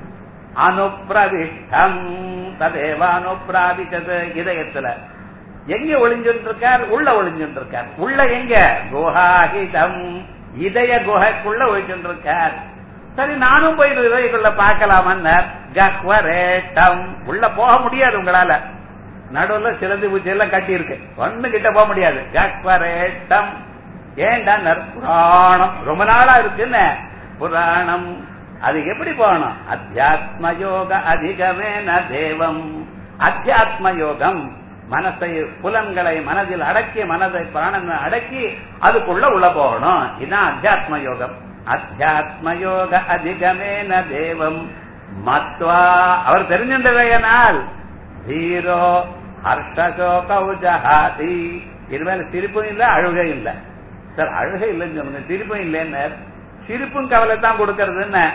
அனுப்பிரவிஷ்டம் ததேவ அனுப்பிராபிச்சது இதயத்துல எங்க ஒளிஞ்சுட்டு இருக்கார் உள்ள ஒளிஞ்சுட்டு இருக்கார் உள்ள எங்க குஹாஹிதம் இதய குகைக்குள்ள ஒளிஞ்சுட்டு இருக்கார் சரி நானும் போய் இதயக்குள்ள பார்க்கலாமன்னார் கஹ்வரேட்டம் உள்ள போக முடியாது உங்களால நடுவுல சிலந்தி பூச்சி எல்லாம் கட்டி இருக்கு ஒண்ணு கிட்ட போக முடியாது கஹ்வரேட்டம் ஏண்டா புராணம் ரொம்ப நாளா இருக்குன்னு புராணம் அது எப்படி போகணும் அத்தியாத்ம யோக அதிகமேன தேவம் அத்தியாத்ம யோகம் மனசை புலன்களை மனதில் அடக்கி மனதை பிராணனை அடக்கி அதுக்குள்ள உள்ள போகணும் இதுதான் அத்தியாத்ம யோகம் அத்தியாத்ம யோக அதிகமேன தேவம் மத்வா அவர் தெரிஞ்சின்றவையனால் ஹீரோ ஹர்ஷசோகௌ ஜஹாதி இதுமேல சிரிப்பும் இல்ல அழுகை இல்ல சார் அழுகை இல்லைன்னு சொல்லுங்க சிரிப்பும் இல்லைன்னு சிரிப்பும் கவலை தான் கொடுக்கறதுன்னு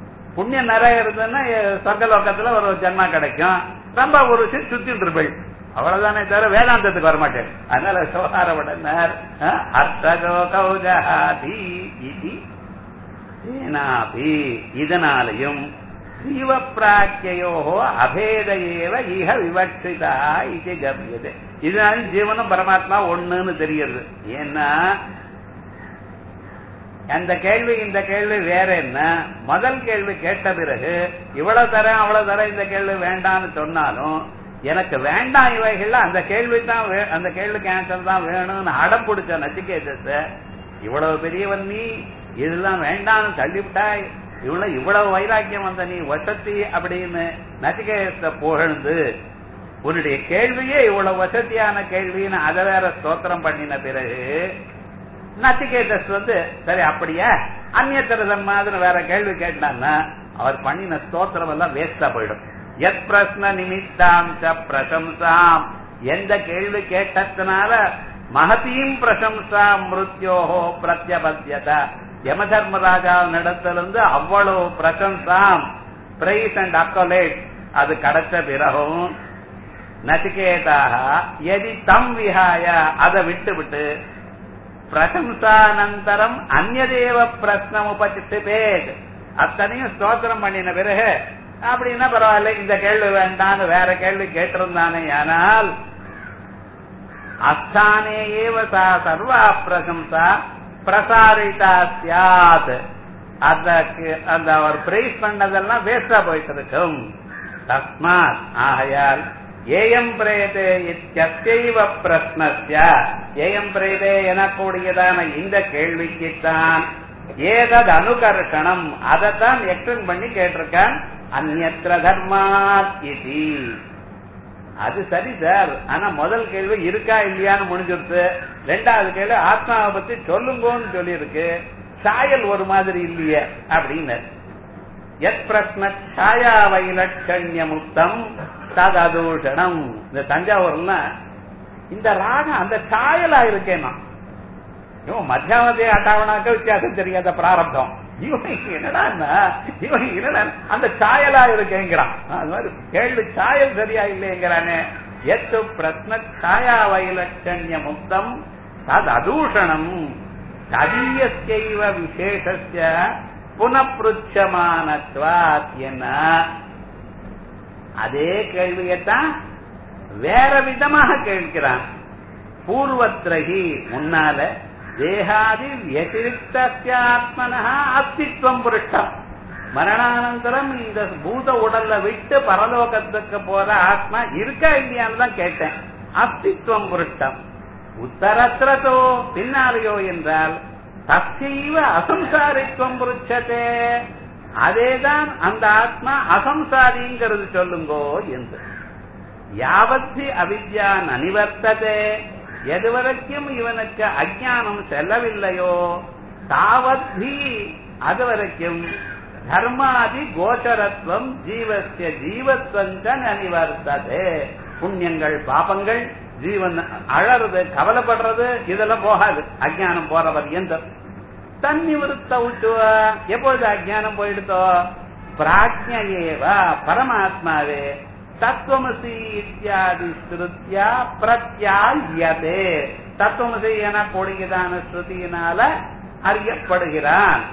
புண்ணியம் நிறைய இருந்ததுன்னா சொர்க்கலோக்கத்துல ஒரு ஜென்மா கிடைக்கும் ரொம்ப ஒரு சுத்திட்டு இருப்பேன் அவ்வளவுதானே தவிர வேதாந்தத்துக்கு வரமாட்டேன் அதனால சோகாரவடனர் அர்த்தகோ கௌஜாதி இது ஏனாபி இதனாலையும் ஜீவப்பிராக்கியோ அபேத ஏவ இக விவட்சிதா இது கவியது இதனால ஜீவனும் பரமாத்மா ஒண்ணுன்னு தெரியுது ஏன்னா அந்த கேள்வி இந்த கேள்வி வேற என்ன முதல் கேள்வி கேட்ட பிறகு இவ்வளவு தரேன் அவ்வளவு தரேன் இந்த கேள்வி வேண்டாம்னு சொன்னாலும் எனக்கு வேண்டாம் இவைகள்ல அந்த கேள்வி தான் அந்த கேள்விக்கு ஆன்சர் தான் வேணும்னு அடம் பிடிச்ச நச்சிகேதத்தை இவ்வளவு பெரியவன் நீ இதெல்லாம் வேண்டாம்னு தள்ளிவிட்டாய் இவ்வளவு இவ்வளவு வைராக்கியம் வந்த நீ வசதி அப்படின்னு நச்சிகேதத்தை புகழ்ந்து உன்னுடைய கேள்வியே இவ்வளவு வசதியான கேள்வின்னு அதை வேற ஸ்தோத்திரம் பண்ணின பிறகு நச்சிகேதஸ் வந்து சரி அப்படியா அந்நியத்திரதன் மாதிரி வேற கேள்வி கேட்டான்னா அவர் பண்ணின ஸ்தோத்திரம் எல்லாம் வேஸ்டா போயிடும் எத் பிரஸ்ன நிமித்தாம் ச பிரசம்சாம் எந்த கேள்வி கேட்டதுனால மகதீம் பிரசம்சா மிருத்யோஹோ பிரத்யபத்தியத யம தர்மராஜாவினிடத்திலிருந்து அவ்வளவு பிரசம்சாம் பிரைஸ் அண்ட் அக்கோலேட் அது கிடைச்ச பிறகும் நச்சிகேதாக எதி தம் விஹாய அதை விட்டு விட்டு பிரசம்சானந்தரம் அந்நதேவ பிரஸ்னம் உபசித்தேத் அத்தனையும் ஸ்தோத்திரம் பண்ணின பிறகு அப்படின்னா பரவாயில்ல இந்த கேள்வி வேண்டான்னு வேற கேள்வி கேட்டிருந்தானே ஆனால் அஸ்தானே ஏவ சா சர்வா பிரசம்சா பிரசாரிதா சியாத் அதற்கு அந்த அவர் பிரைஸ் பண்ணதெல்லாம் வேஸ்டா போயிட்டு இருக்கும் தஸ்மாத் ஆகையால் ஏயம் பிரேதே இத்தியத்தைவ பிரஸ்னஸ்ய ஏயம் பிரேதே எனக்கூடியதான இந்த கேள்விக்குத்தான் ஏதது அனுகர்ஷணம் அதைத்தான் எக்ஸ்பிளைன் பண்ணி கேட்டிருக்கான் அந்நத்திர தர்மாத் இது அது சரி சார் ஆனா முதல் கேள்வி இருக்கா இல்லையான்னு முடிஞ்சிருச்சு ரெண்டாவது கேள்வி ஆத்மாவை பத்தி சொல்லுங்கன்னு சொல்லி இருக்கு சாயல் ஒரு மாதிரி இல்லையே அப்படின்னு எத் பிரஸ்ன சாயா வைலட்சண்ய முக்தம் ததூஷணம் இந்த தஞ்சாவூர்ல இந்த ராகம் அந்த சாயலா இருக்கேனா இவன் மத்தியாவதே அட்டாவனாக்க வித்தியாசம் தெரியாத பிராரப்தம் இவன் என்னடா இவன் என்னடா அந்த சாயலா இருக்கேங்கிறான் அது மாதிரி கேள்வி சாயல் சரியா இல்லைங்கிறானே எத்து பிரஸ்ன சாயா வைலட்சண்ய முக்தம் தது அதூஷணம் ததீயஸ்யைவ விசேஷஸ்ய புனப்பிருச்சமானத்வாத் என்ன அதே கேள்வியத்தான் வேற விதமாக கேட்கிறான் பூர்வத்ரகி முன்னால தேகாதி வத்திரிக்தாத்மனா அஸ்தித்வம் புருஷ்டம் மரணானந்தரம் இந்த பூத உடல்ல விட்டு பரலோகத்துக்கு போற ஆத்மா இருக்கா இல்லையான்னு தான் கேட்டேன் அஸ்தித்வம் புருஷ்டம் உத்தரத்திரத்தோ பின்னாலையோ என்றால் தற்செய்வ அசம்சாரித்துவம் புருச்சதே அதேதான் அந்த ஆத்மா அசம்சாரிங்கிறது சொல்லுங்கோ என்று யாவத்தி அவித்யா நனிவர்த்ததே எதுவரைக்கும் இவனுக்கு அஜானம் செல்லவில்லையோ தாவத்தி அதுவரைக்கும் தர்மாதி கோச்சரத்துவம் ஜீவசிய ஜீவத்வஞ்ச நனிவர்த்ததே புண்ணியங்கள் பாபங்கள் ஜீவன் அழறது கவலைப்படுறது இதெல்லாம் போகாது அஜானம் போறவர் எந்த தண்ணி விருத்த விட்டுவ எப்பொழுது அஜானம் போயிடுதோ பிராஜ்யேவ பரமாத்மாவே தத்துவமசி இத்தியாதி ஸ்ருத்தியா பிரத்யாயதே தத்துவமசி என கூடியதான ஸ்ருதியினால அறியப்படுகிறான்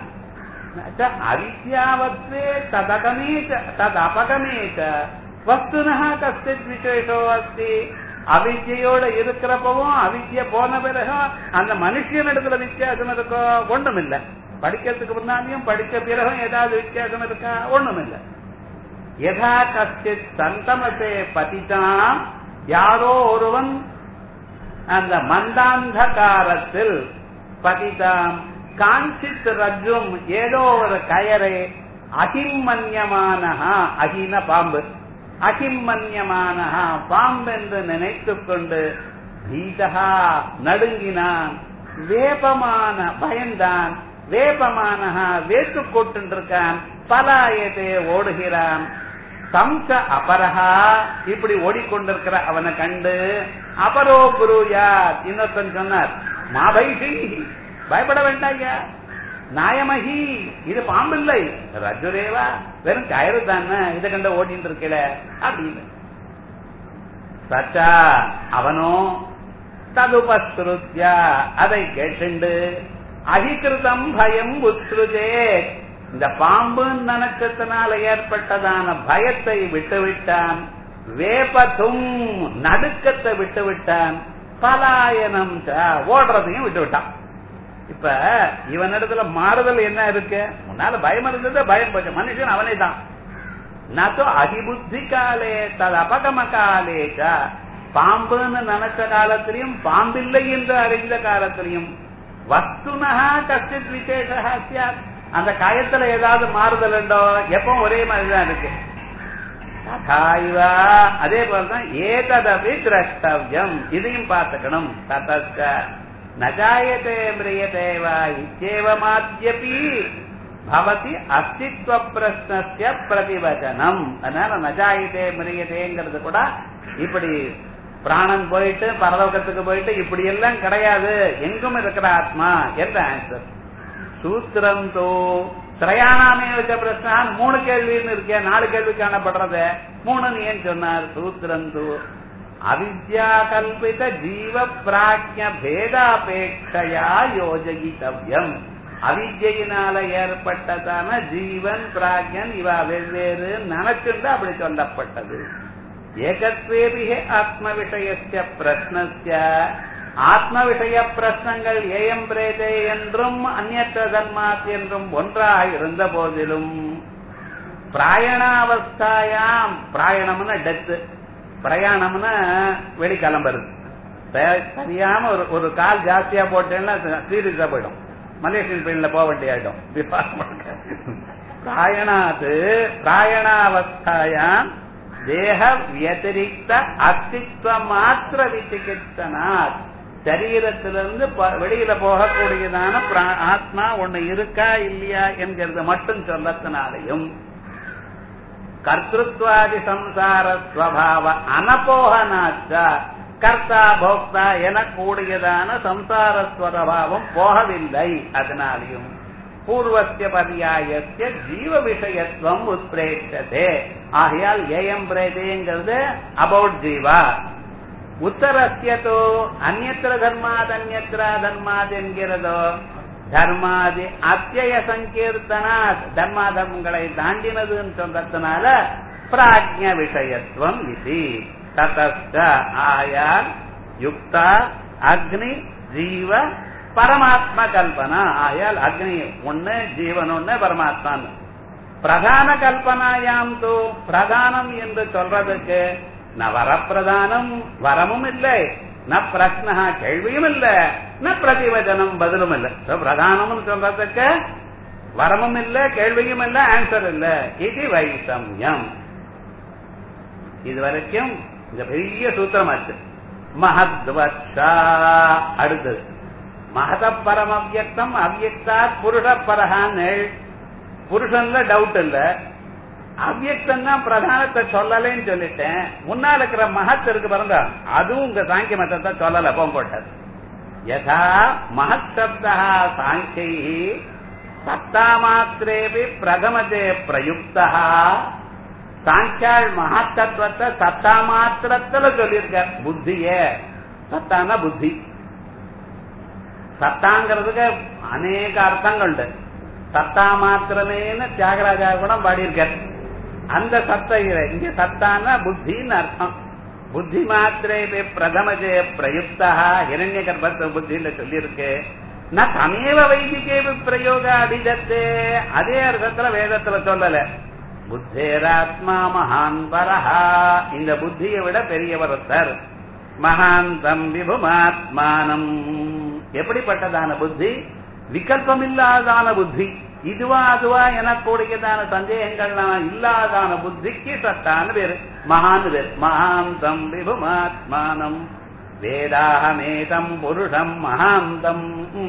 அவித்யாவத்வே ததகமேச்ச ததபகமேச்ச வஸ்துனா கஷ்டித் விசேஷோ அஸ்தி அவித்யோட இருக்கிறப்பவும் அவித்ய போன பிறகும் அந்த மனுஷன் இடத்துல வித்தியாசம் இருக்கோ ஒண்ணும் இல்ல படிக்கிறதுக்கு முன்னாடியும் படிச்ச பிறகும் ஏதாவது வித்தியாசம் இருக்கா ஒண்ணும் இல்ல யதா கஷ்டித் சந்தமசே பதிதான் யாரோ ஒருவன் அந்த மந்தாந்தகாரத்தில் பதிதாம் காஞ்சித் ரஜும் ஏதோ ஒரு கயரை அகிம்மன்யமானஹா அகின பாம்பு அகிம்மன்யமானஹா பாம்பென்று நினைத்துக் கொண்டு பீதகா நடுங்கினான் வேபமான பயந்தான் வேபமானஹா வேத்து கொட்டுருக்கான் பலாயதே ஓடுகிறான் சம்ச அபரஹா இப்படி ஓடிக்கொண்டிருக்கிற அவனை கண்டு அபரோ குருயா இன்னொருத்தன் சொன்னார் மாபைஷி பயப்பட வேண்டாங்க நாயமகி இது பாம்பில்லை ரஜுரேவா வெறும் கயிறு தானே இதை கண்ட ஓடிட்டு இருக்கல அப்படின்னு சச்சா அவனோ ததுபஸ்ருத்யா அதை கேட்டுண்டு அகிகிருதம் பயம் உத்ருஜே இந்த பாம்புன்னு நினைச்சதுனால ஏற்பட்டதான பயத்தை விட்டுவிட்டான் வேபத்தும் நடுக்கத்தை விட்டுவிட்டான் பலாயனம் ஓடுறதையும் விட்டு விட்டான் இப்ப இவனிடத்துல மாறுதல் என்ன இருக்கு முன்னால பயம் இருந்தது பயம் போச்சு மனுஷன் அவனே தான் நோ அதிபுத்தி காலே தது அபகம காலேச்ச பாம்புன்னு நினைச்ச காலத்திலையும் பாம்பில்லை என்று அறிந்த காலத்திலையும் வஸ்துனகா கஷ்டித் விசேஷா சியாத் அந்த காயத்துல ஏதாவது மாறுதல் உண்டோ எப்பவும் ஒரே மாதிரிதான் இருக்கு ததாய்வா அதே போலதான் ஏததபி திரஷ்டவியம் இதையும் பார்த்துக்கணும் ததச்ச நஜாயதே மிரியதே வா இச்சேவமாத்யபி பவதி அஸ்தித்வ பிரஸ்னஸ்ய பிரதிவச்சனம் அதனால நஜாயதே மிரியதேங்கிறது கூட இப்படி பிராணன் போயிட்டு பரலோகத்துக்கு போயிட்டு இப்படி எல்லாம் கிடையாது எங்கும் இருக்கிற ஆத்மா என்ற ஆன்சர் சூத்திரம் தோ திரையானாமே வச்ச பிரச்சனை மூணு கேள்வின்னு இருக்கேன் நாலு கேள்வி காணப்படுறது மூணுன்னு ஏன் சொன்னார் சூத்திரம் தோ அவித்யா கல்பித ஜீவ பிராஜ்ய பேதாபேட்சையா யோஜகித்தவ்யம் அவித்யினால ஏற்பட்டதான ஜீவன் பிராஜ்யன் இவ வெவ்வேறு நினைச்சுண்டு அப்படி சொல்லப்பட்டது ஏகத்வேபிக ஆத்ம விஷயஸ்ய பிரஸ்னஸ்ய ஆத்ம விஷய பிரச்சனங்கள் ஏயம் பிரேதே என்றும் அந்நற்ற தன்மாத் என்றும் ஒன்றாக இருந்த போதிலும் பிராயணாவஸ்தாயாம் பிராயணம்னா டெத்து பிரயாணம்னா வெளி கிளம்புறது சரியாம ஒரு ஒரு கால் ஜாஸ்தியா போட்டேன்னா சீரியஸா போயிடும் மலேசியன் பெயின்ல போக வேண்டிய ஆயிடும் பிராயணாது பிராயணாவஸ்தாயாம் தேக வியதிரிக்த அஸ்தித்வ மாத்திர விசிகிச்சனாத் சரீரத்திலிருந்து வெளியில போகக்கூடியதான ஆத்மா ஒண்ணு இருக்கா இல்லையா என்கிறது மட்டும் சொல்லத்தினாலையும் கர்த்தத்வாதி சம்சார ஸ்வபாவ அனபோகனாச்ச கர்த்தா போக்தா என கூடியதான சம்சார ஸ்வபாவம் போகவில்லை அதனாலையும் பூர்வசிய பரியாயத்திய ஜீவ விஷயத்துவம் உத்பிரேஷதே ஆகையால் ஏஎம் பிரேதேங்கிறது அபவுட் ஜீவா உத்தரஸ்யதோ அந்நத்திர தர்மாத் அந்நத்திர தர்மாத் என்கிறதோ தர்மாதி அத்திய சங்கீர்த்தனாத் தர்மா தர்மங்களை தாண்டினதுன்னு சொல்றதுனால பிராஜ்ய விஷயத்துவம் இது ததஸ்த ஆயால் யுக்தா அக்னி ஜீவ பரமாத்மா கல்பனா ஆயால் அக்னி ஒண்ணு ஜீவன் ஒண்ணு பரமாத்மான்னு பிரதான கல்பனாயாம் தூ பிரதானம் என்று சொல்றதுக்கு ந வரப்பிரதானம் வரமும் இல்லை ந பிரஷ்னா கேள்வியும் இல்ல ந பிரதிவச்சனம் பதிலும் இல்ல பிரதானம்னு சொல்றதுக்கு வரமும் இல்ல கேள்வியும் இல்ல ஆன்சர் இல்ல இது வைசம்யம் இது வரைக்கும் இந்த பெரிய சூத்திரமாச்சு மகத்வஷா அடுத்தது மகத பரம் அவ்யக்தம் அவ்யக்தாத் புருஷ பரகான்னு புருஷன்ல டவுட் இல்ல அவ்யக்தம் தான் பிரதானத்தை சொல்லலைன்னு சொல்லிட்டேன் முன்னால இருக்கிற மகத் இருக்கு பாருங்க அதுவும் உங்க சாங்கிய மதத்தை சொல்லல போட்டார் யதா மகத் சப்தா சாங்கை சத்தா மாத்திரேபி பிரதமதே பிரயுக்தா சாங்கியாள் மகத்தத்துவத்தை சத்தா மாத்திரத்துல சொல்லியிருக்கார் புத்திய சத்தான புத்தி சத்தாங்கிறதுக்கு அநேக அர்த்தங்கள் உண்டு சத்தா மாத்திரமேன்னு தியாகராஜா கூட பாடியிருக்கார் அந்த சத்த இங்க சத்தான புத்தின்னு அர்த்தம் புத்தி மாத்திரே பிரதமஜே பிரயுக்தா ஹிரண்ய கர்ப்பத்த புத்தியில சொல்லியிருக்கு நான் தமேவ வைதிகே பிரயோக அபிதத்தே அதே அர்த்தத்துல வேதத்துல சொல்லல புத்தேராத்மா மகான் பரஹா இந்த புத்தியை விட பெரியவர் சார் மகாந்தம் விபுமாத்மானம் எப்படிப்பட்டதான புத்தி விகல்பம் இல்லாதான புத்தி இதுவா அதுவா எனக்கூடியதான சந்தேகங்கள்லாம் இல்லாதான புத்திக்கு சத்தான பேரு மகான் பேர் மகாந்தம் விபுமாத்மானம் வேதாகமேதம் புருஷம் மகாந்தம்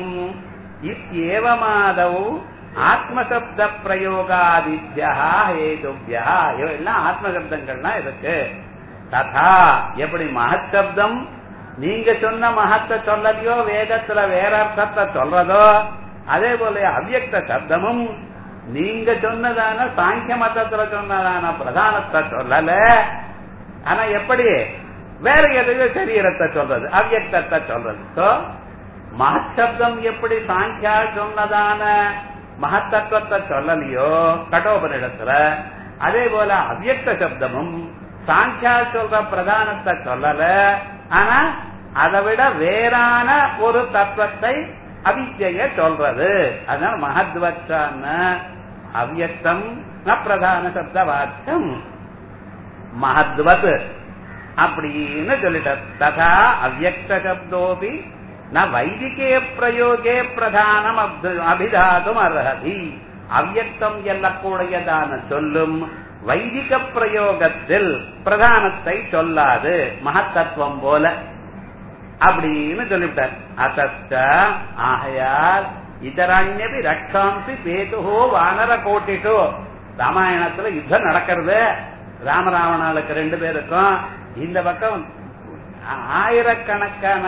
இத்தியேவமாதவ் ஆத்மசப்த பிரயோகாதித்யா ஹேதுபியா இவையெல்லாம் ஆத்மசப்தங்கள்லாம் இருக்கு ததா எப்படி மகத் சப்தம் நீங்க சொன்ன மகத்தை சொல்லலையோ வேதத்துல வேற அர்த்தத்தை சொல்றதோ அதே போல அவ்யக்த சப்தமும் நீங்க சொன்னதான சாங்கிய மதத்துல சொன்னதான பிரதானத்தை சொல்லல ஆனா எப்படி வேற எதையோ சரீரத்தை சொல்றது அவ்யக்தத்தை சொல்றது சோ மகசப்தம் எப்படி சாங்கியா சொன்னதான மகத்தத்துவத்தை சொல்லலையோ கடோபனிடத்துல அதே போல அவ்யக்த சப்தமும் சாங்கியா சொல்ற பிரதானத்தை சொல்லல ஆனா அதை விட வேறான ஒரு தத்துவத்தை அவித்ய சொல்றது அதனால மகத்வச்சான அவ்யக்தம் ந பிரதான சப்த வாக்கியம் மகத்வத் அப்படின்னு சொல்லிட்டார் ததா அவ்வக்த சப்தோபி ந வைதிகே பிரயோகே பிரதானம் அப்து- அபிதாதும் அர்ஹதி அவ்யக்தம் எல்லக்கூடியதான சொல்லும் வைதிக பிரயோகத்தில் பிரதானத்தை சொல்லாது மகத்தத்துவம் போல அப்படின்னு சொல்லிவிட்டார் அத்த ஆகையால் இதரண்யபி ரட்சாம்சி பேதுஹோ வானர கோட்டிட்டோ ராமாயணத்துல யுத்தம் நடக்கிறது ராமராவணாளுக்கு ரெண்டு பேருக்கும் இந்த பக்கம் ஆயிரக்கணக்கான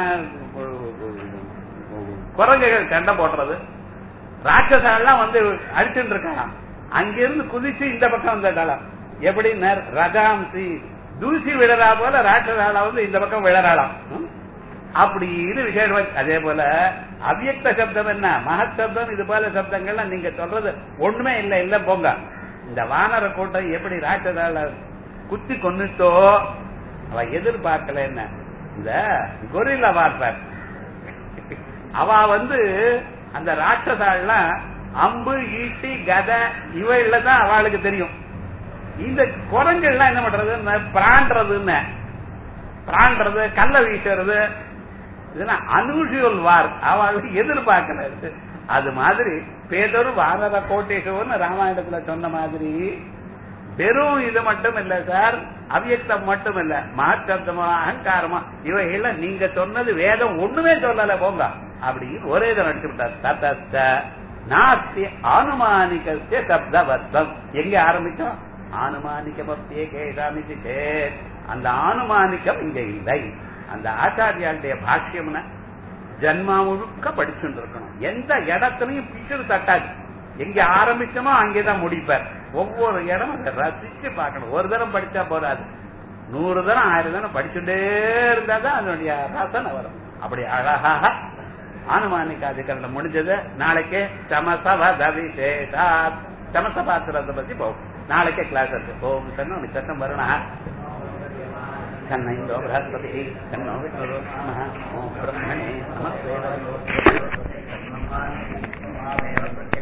குரங்குகள் சண்டை போடுறது ராட்சசாலாம் வந்து அடிச்சுட்டு இருக்கலாம் அங்கிருந்து குதிச்சு இந்த பக்கம் வந்துட்டாலாம் எப்படி ரஜாம்சி தூசி விழறா போல ராட்சசாலா வந்து இந்த பக்கம் விழறாளாம் ம்? அப்படின்னு விசேஷம் அதே போல அவ்யக்த சப்தம் என்ன மகத் சப்தம் இது போல சப்தங்கள்லாம் நீங்க சொல்றது ஒண்ணுமே இல்ல இல்ல போங்க இந்த வானர கூட்டம் எப்படி ராட்சதால குத்தி கொன்னுட்டோ அவ எதிர்பார்க்கல என்ன இந்த கொரில்லா வார்ப்பார் அவ வந்து அந்த ராட்சசாலாம் அம்பு ஈட்டி கதை இவைல தான் அவளுக்கு தெரியும் இந்த குரங்கெல்லாம் என்ன பண்றது இந்த பிராண்டதுன்னு பிராண்டது கல்ல வீசுறது இதெல்லாம் அன்யூஷுவல் வார் அவளுக்கு எதிர்பார்க்கல அது மாதிரி பேதொரு வாரத கோட்டேஸ்வரன் ராமாயணத்துல சொன்ன மாதிரி வெறும் இது மட்டும் இல்ல சார் அவ்யக்தம் மட்டும் இல்ல மகத்தமா அகங்காரமா இவைகள்லாம் நீங்க சொன்னது வேதம் ஒண்ணுமே சொல்லல போங்க அப்படின்னு ஒரே இதை நடிச்சு விட்டார் தத்தஸ்த நாஸ்தி ஆனுமானிகஸ்ய சப்தவத்தம் எங்க ஆரம்பிச்சோம் ஆனுமானிகமப்பியே கேட்டாமிச்சு சேத் அந்த ஆனுமானிக்கம் இங்க இல்லை அந்த ஆச்சாரியாளுடைய பாஷ்யம்னா ஜன்மா முழுக்க படிச்சுட்டு இருக்கணும் எந்த இடத்துலயும் பிக்சர் தட்டாது எங்க ஆரம்பிச்சோமோ அங்கேதான் முடிப்பார் ஒவ்வொரு இடமும் அதை ரசிச்சு பார்க்கணும் ஒரு தரம் படிச்சா போறாது நூறு தரம் ஆயிரம் தரம் படிச்சுட்டே இருந்தா தான் அதனுடைய ரசனை வரும் அப்படி அழகாக ஆனுமானிக அதிகரணம் முடிஞ்சது நாளைக்கு சமசவத விசேஷா சமச பாத்திரத்தை பத்தி போகும் நாளைக்கே கிளாஸ் இருக்கு ஓம் சன்னம் நிச்சம் வருணா तन्नैन्दो बृहस्पतिः तन्नो विष्णुरो नमः ॐ ब्रह्मणे नमस्ते